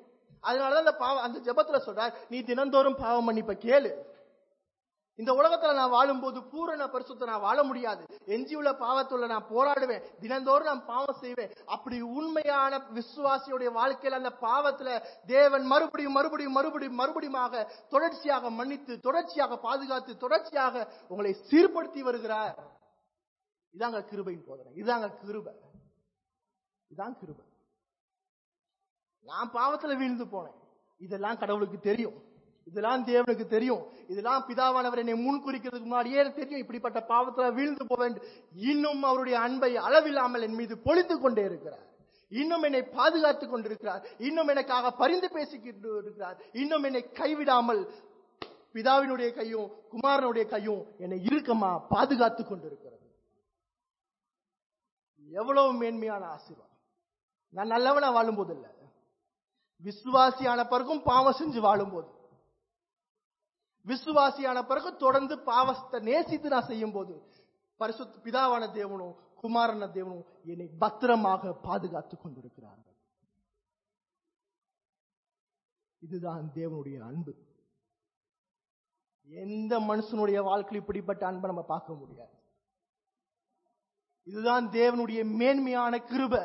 அதனாலதான் அந்த பாவம் அந்த ஜெபத்துல சொல்றார் நீ தினந்தோறும் பாவம் மன்னிப்ப கேளு இந்த உலகத்துல நான் வாழும்போது பூரண பரிசுத்த நான் வாழ முடியாது எஞ்சியுள்ள பாவத்துள்ள நான் போராடுவேன் தினந்தோறும் நான் பாவம் செய்வேன் அப்படி உண்மையான விசுவாசியுடைய வாழ்க்கையில அந்த பாவத்துல தேவன் மறுபடியும் மறுபடியும் மறுபடியும் மறுபடியுமாக தொடர்ச்சியாக மன்னித்து தொடர்ச்சியாக பாதுகாத்து தொடர்ச்சியாக உங்களை சீர்படுத்தி வருகிறார் இதாங்க கிருபையின் போதனை இதாங்க கிருபை இதான் கிருபை நான் பாவத்துல வீழ்ந்து போனேன் இதெல்லாம் கடவுளுக்கு தெரியும் இதெல்லாம் தேவனுக்கு தெரியும் இதெல்லாம் பிதாவானவர் என்னை முன் குறிக்கிறதுக்கு முன்னாடியே எனக்கு தெரியும் இப்படிப்பட்ட பாவத்துல வீழ்ந்து போவேன் இன்னும் அவருடைய அன்பை அளவில்லாமல் என் மீது பொழித்துக் கொண்டே இருக்கிறார் இன்னும் என்னை பாதுகாத்துக் கொண்டிருக்கிறார் இன்னும் எனக்காக பரிந்து பேசிக்கிட்டு இருக்கிறார் இன்னும் என்னை கைவிடாமல் பிதாவினுடைய கையும் குமாரனுடைய கையும் என்னை இறுக்கமா பாதுகாத்துக் கொண்டிருக்கிறது எவ்வளவு மேன்மையான ஆசீர்வாதம் நான் நல்லவனா வாழும்போது இல்ல விசுவாசியான பிறகும் பாவம் செஞ்சு வாழும்போது விசுவாசியான பிறகு தொடர்ந்து பாவத்தை நேசித்து நான் செய்யும் போது பரிசுத்த பிதாவான தேவனும் குமாரன தேவனும் என்னை பத்திரமாக பாதுகாத்துக் கொண்டிருக்கிறார்கள் இதுதான் தேவனுடைய அன்பு எந்த மனுஷனுடைய வாழ்க்கையில் இப்படிப்பட்ட அன்பை நம்ம பார்க்க முடியாது இதுதான் தேவனுடைய மேன்மையான கிருபை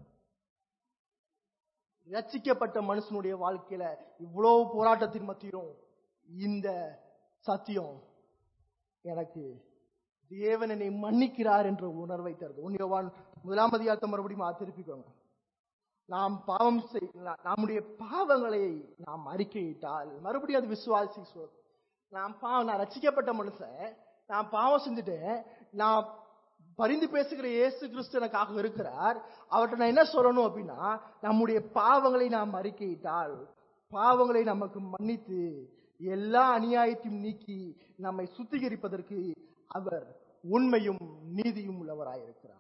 ரட்சிக்கப்பட்ட மனுஷனுடைய வாழ்க்கையில இவ்வளவு போராட்டத்தின் மத்தியும் இந்த சத்தியம் எனக்கு தேவன் என்னை மன்னிக்கிறார் என்ற உணர்வை தருது உன்னியவான் முதலாம் அதிகாரத்தை மறுபடியும் திருப்பிக்கோங்க நாம் பாவம் செய் நா- நம்முடைய பாவங்களை நாம் அறிக்கையிட்டால் மறுபடியும் அது விசுவாசி சொல் நான் பாவம் நான் ரட்சிக்கப்பட்ட மனுஷன் நான் பாவம் செஞ்சுட்டேன் நான் பரிந்து பேசுகிற இயேசு கிறிஸ்து எனக்காக இருக்கிறார் அவர்கிட்ட நான் என்ன சொல்லணும் அப்படின்னா நம்முடைய பாவங்களை நாம் அறிக்கையிட்டால் பாவங்களை நமக்கு மன்னித்து எல்லா அநியாயத்தையும் நீக்கி நம்மை சுத்திகரிப்பதற்கு அவர் உண்மையும் நீதியும் உள்ளவராயிருக்கிறார்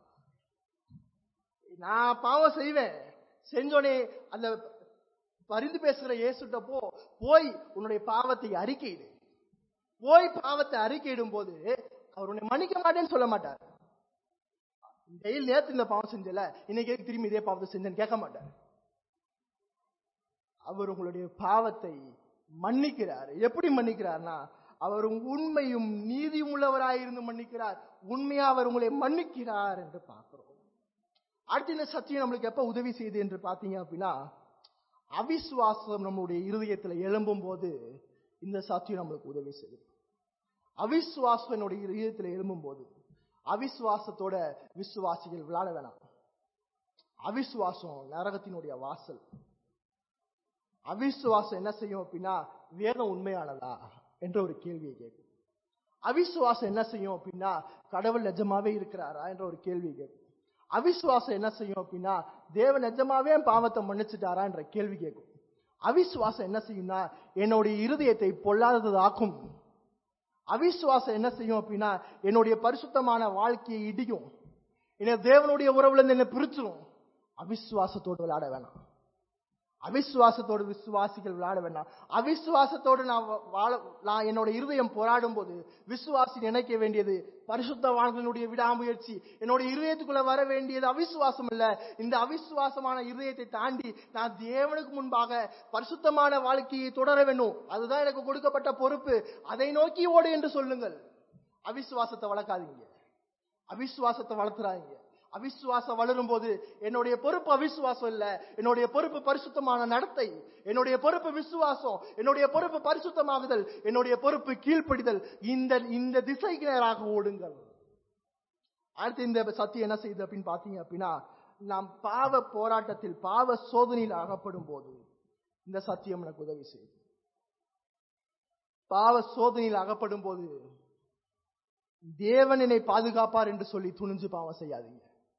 நான் பாவம் செய்வேன் செஞ்சோனே அந்த பரிந்து பேசுகிற இயேசுட்ட போ போய் உன்னுடைய பாவத்தை அறிக்கையிடு போய் பாவத்தை அறிக்கையிடும் போது அவர் உன்னை மன்னிக்க மாட்டேன்னு சொல்ல மாட்டார் டெய்லி நேத்து இந்த பாவம் செஞ்சல இன்னைக்கு எதுக்கு திரும்பி இதே பாவத்தை செஞ்சேன்னு கேட்க மாட்டார் அவர் உங்களுடைய பாவத்தை மன்னிக்கிறார் எப்படி மன்னிக்கிறார்னா அவர் உண்மையும் நீதியும் உள்ளவராயிருந்து மன்னிக்கிறார் உண்மையா அவர் உங்களை மன்னிக்கிறார் என்று பார்க்கிறோம் அடுத்து இந்த சத்தியம் நம்மளுக்கு எப்ப உதவி செய்யுது என்று பார்த்தீங்க அப்படின்னா அவிசுவாசம் நம்முடைய இருதயத்துல எழும்பும் போது இந்த சத்தியம் நம்மளுக்கு உதவி செய்யுது அவிசுவாசம் என்னுடைய இருதயத்துல எழும்பும் போது அவிசுவாசத்தோட விசுவாசிகள் விளையாட வேணாம் அவிசுவாசம் நரகத்தினுடைய வாசல் அவிசுவாசம் என்ன செய்யும் அப்படின்னா வேதம் உண்மையானதா என்ற ஒரு கேள்வியை கேட்கும் அவிசுவாசம் என்ன செய்யும் அப்படின்னா கடவுள் நிஜமாவே இருக்கிறாரா என்ற ஒரு கேள்வியை கேட்கும் அவிசுவாசம் என்ன செய்யும் அப்படின்னா தேவன் நிஜமாவே என் பாவத்தை மன்னிச்சுட்டாரா என்ற கேள்வி கேட்கும் அவிசுவாசம் என்ன செய்யும்னா என்னுடைய இருதயத்தை பொல்லாததாக்கும் அவிசுவாசம் என்ன செய்யும் அப்படின்னா என்னுடைய பரிசுத்தமான வாழ்க்கையை இடிக்கும் என்ன தேவனுடைய உறவுல இருந்து என்ன பிரிச்சிரும் அவிசுவாசத்தோடு விளையாட வேணாம் அவிசுவாசத்தோடு விசுவாசிகள் விளையாட வேண்டாம் அவிசுவாசத்தோடு நான் வா- வாழ நான் என்னோட இருதயம் போராடும் போது விசுவாசி நினைக்க வேண்டியது பரிசுத்தவான்களுடைய விடாமுயற்சி என்னோட இருதயத்துக்குள்ள வர வேண்டியது அவிசுவாசம் இல்ல இந்த அவிசுவாசமான இருதயத்தை தாண்டி நான் தேவனுக்கு முன்பாக பரிசுத்தமான வாழ்க்கையை தொடர வேண்டும் அதுதான் எனக்கு கொடுக்கப்பட்ட பொறுப்பு அதை நோக்கி ஓடு என்று சொல்லுங்கள் அவிசுவாசத்தை வளர்க்காதீங்க அவிசுவாசத்தை வளர்த்துறாதீங்க அவிசுவாசம் வளரும் போது என்னுடைய பொறுப்பு அவிசுவாசம் இல்ல என்னுடைய பொறுப்பு பரிசுத்தமான நடத்தை என்னுடைய பொறுப்பு விசுவாசம் என்னுடைய பொறுப்பு பரிசுத்தமாகுதல் என்னுடைய பொறுப்பு கீழ்ப்படிதல் இந்த இந்த திசைக்கு நேராக ஓடுங்கள் அடுத்து இந்த சத்தியம் என்ன செய்யுது அப்படின்னு பாத்தீங்க அப்படின்னா நாம் பாவ போராட்டத்தில் பாவ சோதனையில் அகப்படும் போது இந்த சத்தியம் எனக்கு உதவி செய்யுது பாவ சோதனையில் அகப்படும் போது தேவன் என்னை பாதுகாப்பார் என்று சொல்லி துணிஞ்சு பாவம் செய்யாதீங்க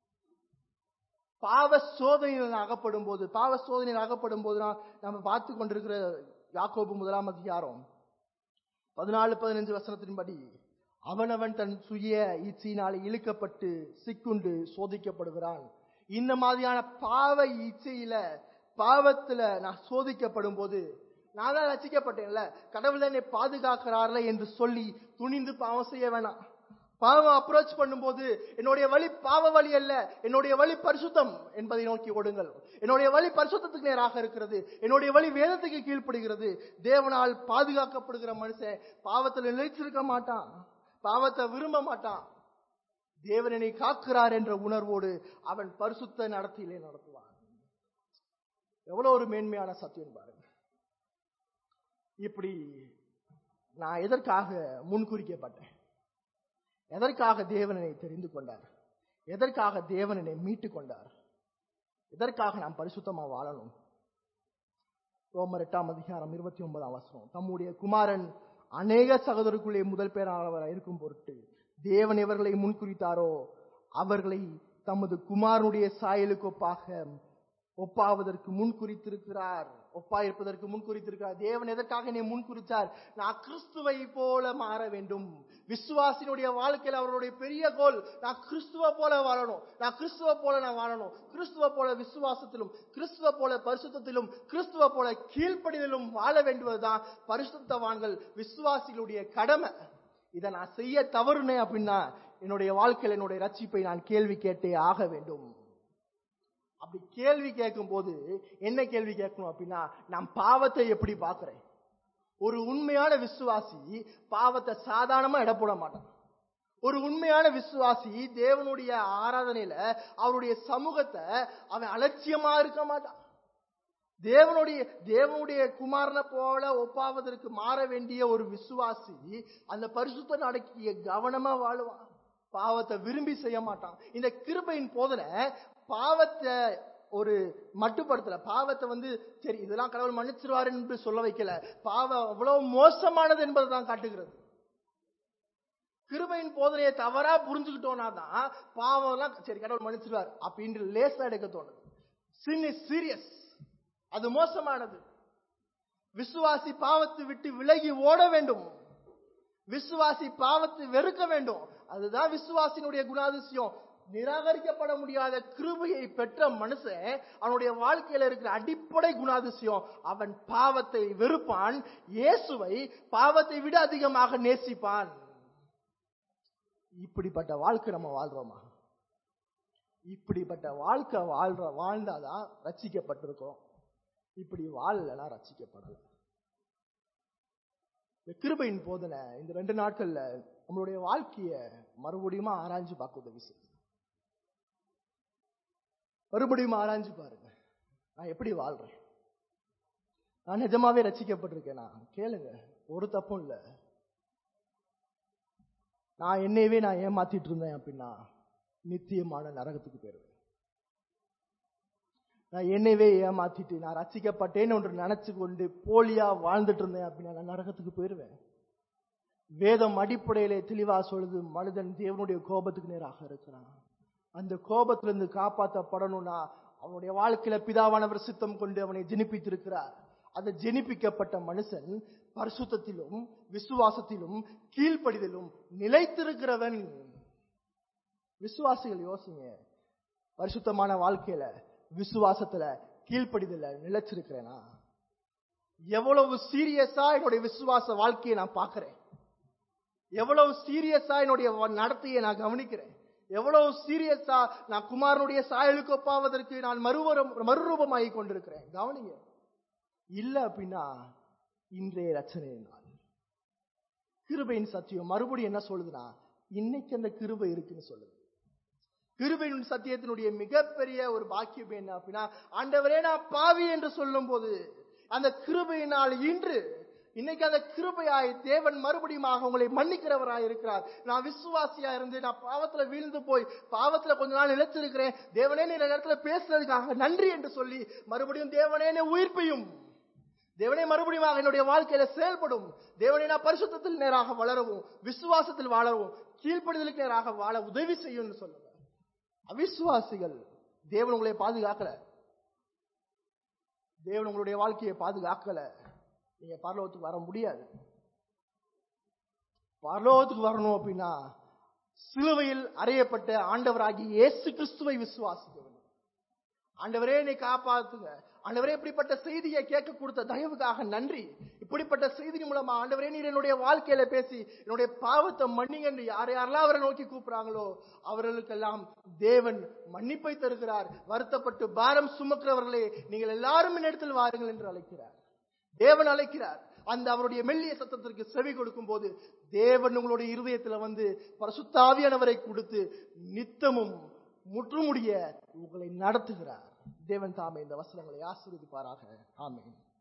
பாவ சோதனையில் நான் அகப்படும் போது பாவ சோதனையில் அகப்படும் போது நான் நம்ம பார்த்து கொண்டிருக்கிற யாக்கோபு முதலாம் அதிகாரம் பதினாலு பதினஞ்சு வசனத்தின்படி அவனவன் தன் சுய இச்சையினால் இழுக்கப்பட்டு சிக்குண்டு சோதிக்கப்படுகிறான் இந்த மாதிரியான பாவ இச்சையில பாவத்துல நான் சோதிக்கப்படும் போது நான் தான் ரசிக்கப்பட்டேன்ல கடவுள் தான் என்னை பாதுகாக்கிறார்ல என்று சொல்லி துணிந்து பாவம் செய்ய வேணாம் பாவம் அப்ரோச் பண்ணும்போது என்னுடைய வழி பாவ வழி அல்ல என்னுடைய வழி பரிசுத்தம் என்பதை நோக்கி ஓடுங்கள் என்னுடைய வழி பரிசுத்தத்துக்கு நேராக இருக்கிறது என்னுடைய வழி வேதத்துக்கு கீழ்ப்படுகிறது தேவனால் பாதுகாக்கப்படுகிற மனுஷன் பாவத்தில் நிலைச்சிருக்க மாட்டான் பாவத்தை விரும்ப மாட்டான் தேவன் என்னை காக்கிறார் என்ற உணர்வோடு அவன் பரிசுத்த நடத்தியிலே நடத்துவான் எவ்வளவு ஒரு மேன்மையான சத்தியம் பாருங்க இப்படி நான் எதற்காக முன்குறிக்கப்பட்டேன் எதற்காக தேவனை தெரிந்து கொண்டார் எதற்காக தேவனை மீட்டு கொண்டார் எதற்காக நாம் பரிசுத்தமா வாழணும் ரோமர் எட்டாம் அதிகாரம் இருபத்தி ஒன்பதாம் வசனம் தம்முடைய குமாரன் அநேக சகோதரருக்குள்ளே முதல் பேரானவராக இருக்கும் பொருட்டு தேவன் எவர்களை முன்குறித்தாரோ அவர்களை தமது குமாரனுடைய சாயலுக்கு ஒப்பாக ஒப்பாவதற்கு முன் குறித்திருக்கிறார் ஒப்பா இருப்பதற்கு முன் குறித்திருக்கிறார் தேவன் எதற்காக என்னை முன் குறித்தார் நான் கிறிஸ்துவை போல மாற வேண்டும் விசுவாசினுடைய வாழ்க்கையில் அவருடைய பெரிய கோல் நான் கிறிஸ்துவ போல வாழணும் நான் கிறிஸ்துவ போல நான் வாழணும் கிறிஸ்துவ போல விசுவாசத்திலும் கிறிஸ்துவ போல பரிசுத்தத்திலும் கிறிஸ்துவ போல கீழ்ப்படிதலும் வாழ வேண்டுவதுதான் பரிசுத்தவான்கள் விசுவாசிகளுடைய கடமை இதை நான் செய்ய தவறுனேன் அப்படின்னா என்னுடைய வாழ்க்கையில் என்னுடைய ரட்சிப்பை நான் கேள்வி கேட்டே ஆக வேண்டும் அப்படி கேள்வி கேட்கும் போது என்ன கேள்வி கேட்கணும் அப்படின்னா நான் பாவத்தை எப்படி பார்க்கிறேன் ஒரு உண்மையான விசுவாசி பாவத்தை சாதாரணமா இட போட மாட்டான் ஒரு உண்மையான விசுவாசி தேவனுடைய ஆராதனையில அவருடைய சமூகத்தை அவன் அலட்சியமா இருக்க மாட்டான் தேவனுடைய தேவனுடைய குமாரனை போல ஒப்பாவதற்கு மாற வேண்டிய ஒரு விசுவாசி அந்த பரிசுத்த நடக்கிய கவனமா வாழுவான் பாவத்தை விரும்பி செய்ய மாட்டான் இந்த கிருபையின் போதனை பாவத்தை ஒரு மட்டுப்படுத்தல பாவத்தை வந்து சரி இதெல்லாம் கடவுள் மன்னிச்சிருவார் என்று சொல்ல வைக்கல பாவம் அவ்வளவு மோசமானது என்பதை தான் காட்டுகிறது கிருபையின் போதனையை தவறா புரிஞ்சுக்கிட்டோம்னா தான் பாவம் எல்லாம் சரி கடவுள் மன்னிச்சிருவார் அப்படின்னு லேசா எடுக்க தோணுது சின் இஸ் சீரியஸ் அது மோசமானது விசுவாசி பாவத்தை விட்டு விலகி ஓட வேண்டும் விசுவாசி பாவத்தை வெறுக்க வேண்டும் அதுதான் விசுவாசினுடைய குணாதிசயம் நிராகரிக்கப்பட முடியாத கிருபையை பெற்ற மனுஷன் அவனுடைய வாழ்க்கையில இருக்கிற அடிப்படை குணாதிசயம் அவன் பாவத்தை வெறுப்பான் இயேசுவை பாவத்தை விட அதிகமாக நேசிப்பான் இப்படிப்பட்ட வாழ்க்கை நம்ம வாழ்றோமா இப்படிப்பட்ட வாழ்க்கை வாழ்ற வாழ்ந்தாதான் ரட்சிக்கப்பட்டிருக்கோம் இப்படி வாழலனா ரட்சிக்கப்படல இந்த கிருபையின் போதனை இந்த ரெண்டு நாட்கள்ல நம்மளுடைய வாழ்க்கைய மறுபடியும் ஆராய்ஞ்சு பார்க்க உதவி செய்யும் மறுபடியும் ஆராய்ஞ்சு பாருங்க நான் எப்படி வாழ்றேன் நான் நிஜமாவே ரசிக்கப்பட்டிருக்கேனா கேளுங்க ஒரு தப்பும் இல்ல நான் என்னையவே நான் ஏமாத்திட்டு இருந்தேன் அப்படின்னா நித்தியமான நரகத்துக்கு போயிருவேன் நான் என்னையவே ஏமாத்திட்டு நான் ரசிக்கப்பட்டேன்னு ஒன்று நினைச்சு கொண்டு போலியா வாழ்ந்துட்டு இருந்தேன் அப்படின்னா நான் நரகத்துக்கு போயிருவேன் வேதம் அடிப்படையிலே தெளிவா சொல்லுது மனிதன் தேவனுடைய கோபத்துக்கு நேராக இருக்கிறான் அந்த கோபத்திலிருந்து காப்பாற்றப்படணும்னா அவனுடைய வாழ்க்கையில பிதாவானவர் சித்தம் கொண்டு அவனை ஜெனிப்பித்திருக்கிறார் அந்த ஜெனிப்பிக்கப்பட்ட மனுஷன் பரிசுத்தத்திலும் விசுவாசத்திலும் கீழ்ப்படிதலும் நிலைத்திருக்கிறவன் விசுவாசிகள் யோசிங்க பரிசுத்தமான வாழ்க்கையில விசுவாசத்துல கீழ்ப்படிதல நிலைச்சிருக்கிறேனா எவ்வளவு சீரியஸா என்னுடைய விசுவாச வாழ்க்கையை நான் பார்க்கிறேன் எவ்வளவு சீரியஸா என்னுடைய நடத்தையை நான் கவனிக்கிறேன் எவ்வளவு சீரியஸா நான் குமாரனுடைய சாயலுக்கு ஒப்பாவதற்கு நான் மறுவரம் மறுரூபமாகி கொண்டிருக்கிறேன் கவனிங்க இல்ல அப்படின்னா இன்றைய ரச்சனை நாள் கிருபையின் சத்தியம் மறுபடியும் என்ன சொல்லுதுன்னா இன்னைக்கு அந்த கிருபை இருக்குன்னு சொல்லுது கிருபையின் சத்தியத்தினுடைய மிகப்பெரிய ஒரு பாக்கியம் என்ன அப்படின்னா ஆண்டவரே நான் பாவி என்று சொல்லும் போது அந்த கிருபையினால் இன்று இன்னைக்கு அந்த கிருபையாய் தேவன் மறுபடியும் உங்களை மன்னிக்கிறவராய் இருக்கிறார் நான் விசுவாசியா இருந்து நான் பாவத்துல வீழ்ந்து போய் பாவத்துல கொஞ்ச நாள் நிலைச்சிருக்கிறேன் தேவனே நீ இடத்துல பேசுறதுக்காக நன்றி என்று சொல்லி மறுபடியும் தேவனே என்னை உயிர்ப்பையும் தேவனே மறுபடியும் என்னுடைய வாழ்க்கையில செயல்படும் தேவனே நான் பரிசுத்தத்தில் நேராக வளரவும் விசுவாசத்தில் வாழவும் கீழ்ப்படுதலுக்கு நேராக வாழ உதவி செய்யும் சொல்லுங்க அவிசுவாசிகள் தேவன் உங்களை பாதுகாக்கல தேவன் உங்களுடைய வாழ்க்கையை பாதுகாக்கல நீங்க பரலோகத்துக்கு வர முடியாது பரலோகத்துக்கு வரணும் அப்படின்னா சிலுவையில் அறையப்பட்ட ஆண்டவராகி இயேசு கிறிஸ்துவை விசுவாசிக்க வேண்டும் ஆண்டவரே என்னை காப்பாத்துங்க ஆண்டவரே இப்படிப்பட்ட செய்தியை கேட்க கொடுத்த தயவுக்காக நன்றி இப்படிப்பட்ட செய்தி மூலமா ஆண்டவரே நீர் என்னுடைய வாழ்க்கையில பேசி என்னுடைய பாவத்தை மன்னிங்க என்று யார் யாரெல்லாம் அவரை நோக்கி கூப்பிடுறாங்களோ அவர்களுக்கெல்லாம் தேவன் மன்னிப்பை தருகிறார் வருத்தப்பட்டு பாரம் சுமக்கிறவர்களே நீங்கள் எல்லாரும் என்னிடத்தில் வாருங்கள் என்று அழைக்கிறார் தேவன் அழைக்கிறார் அந்த அவருடைய மெல்லிய சத்தத்திற்கு செவி கொடுக்கும் போது தேவன் உங்களுடைய இருதயத்துல வந்து பரிசுத்தாவியானவரை கொடுத்து நித்தமும் முற்றுமுடிய உங்களை நடத்துகிறார் தேவன் தாமே இந்த வசனங்களை ஆசீர்வதிப்பாராக ஆமென்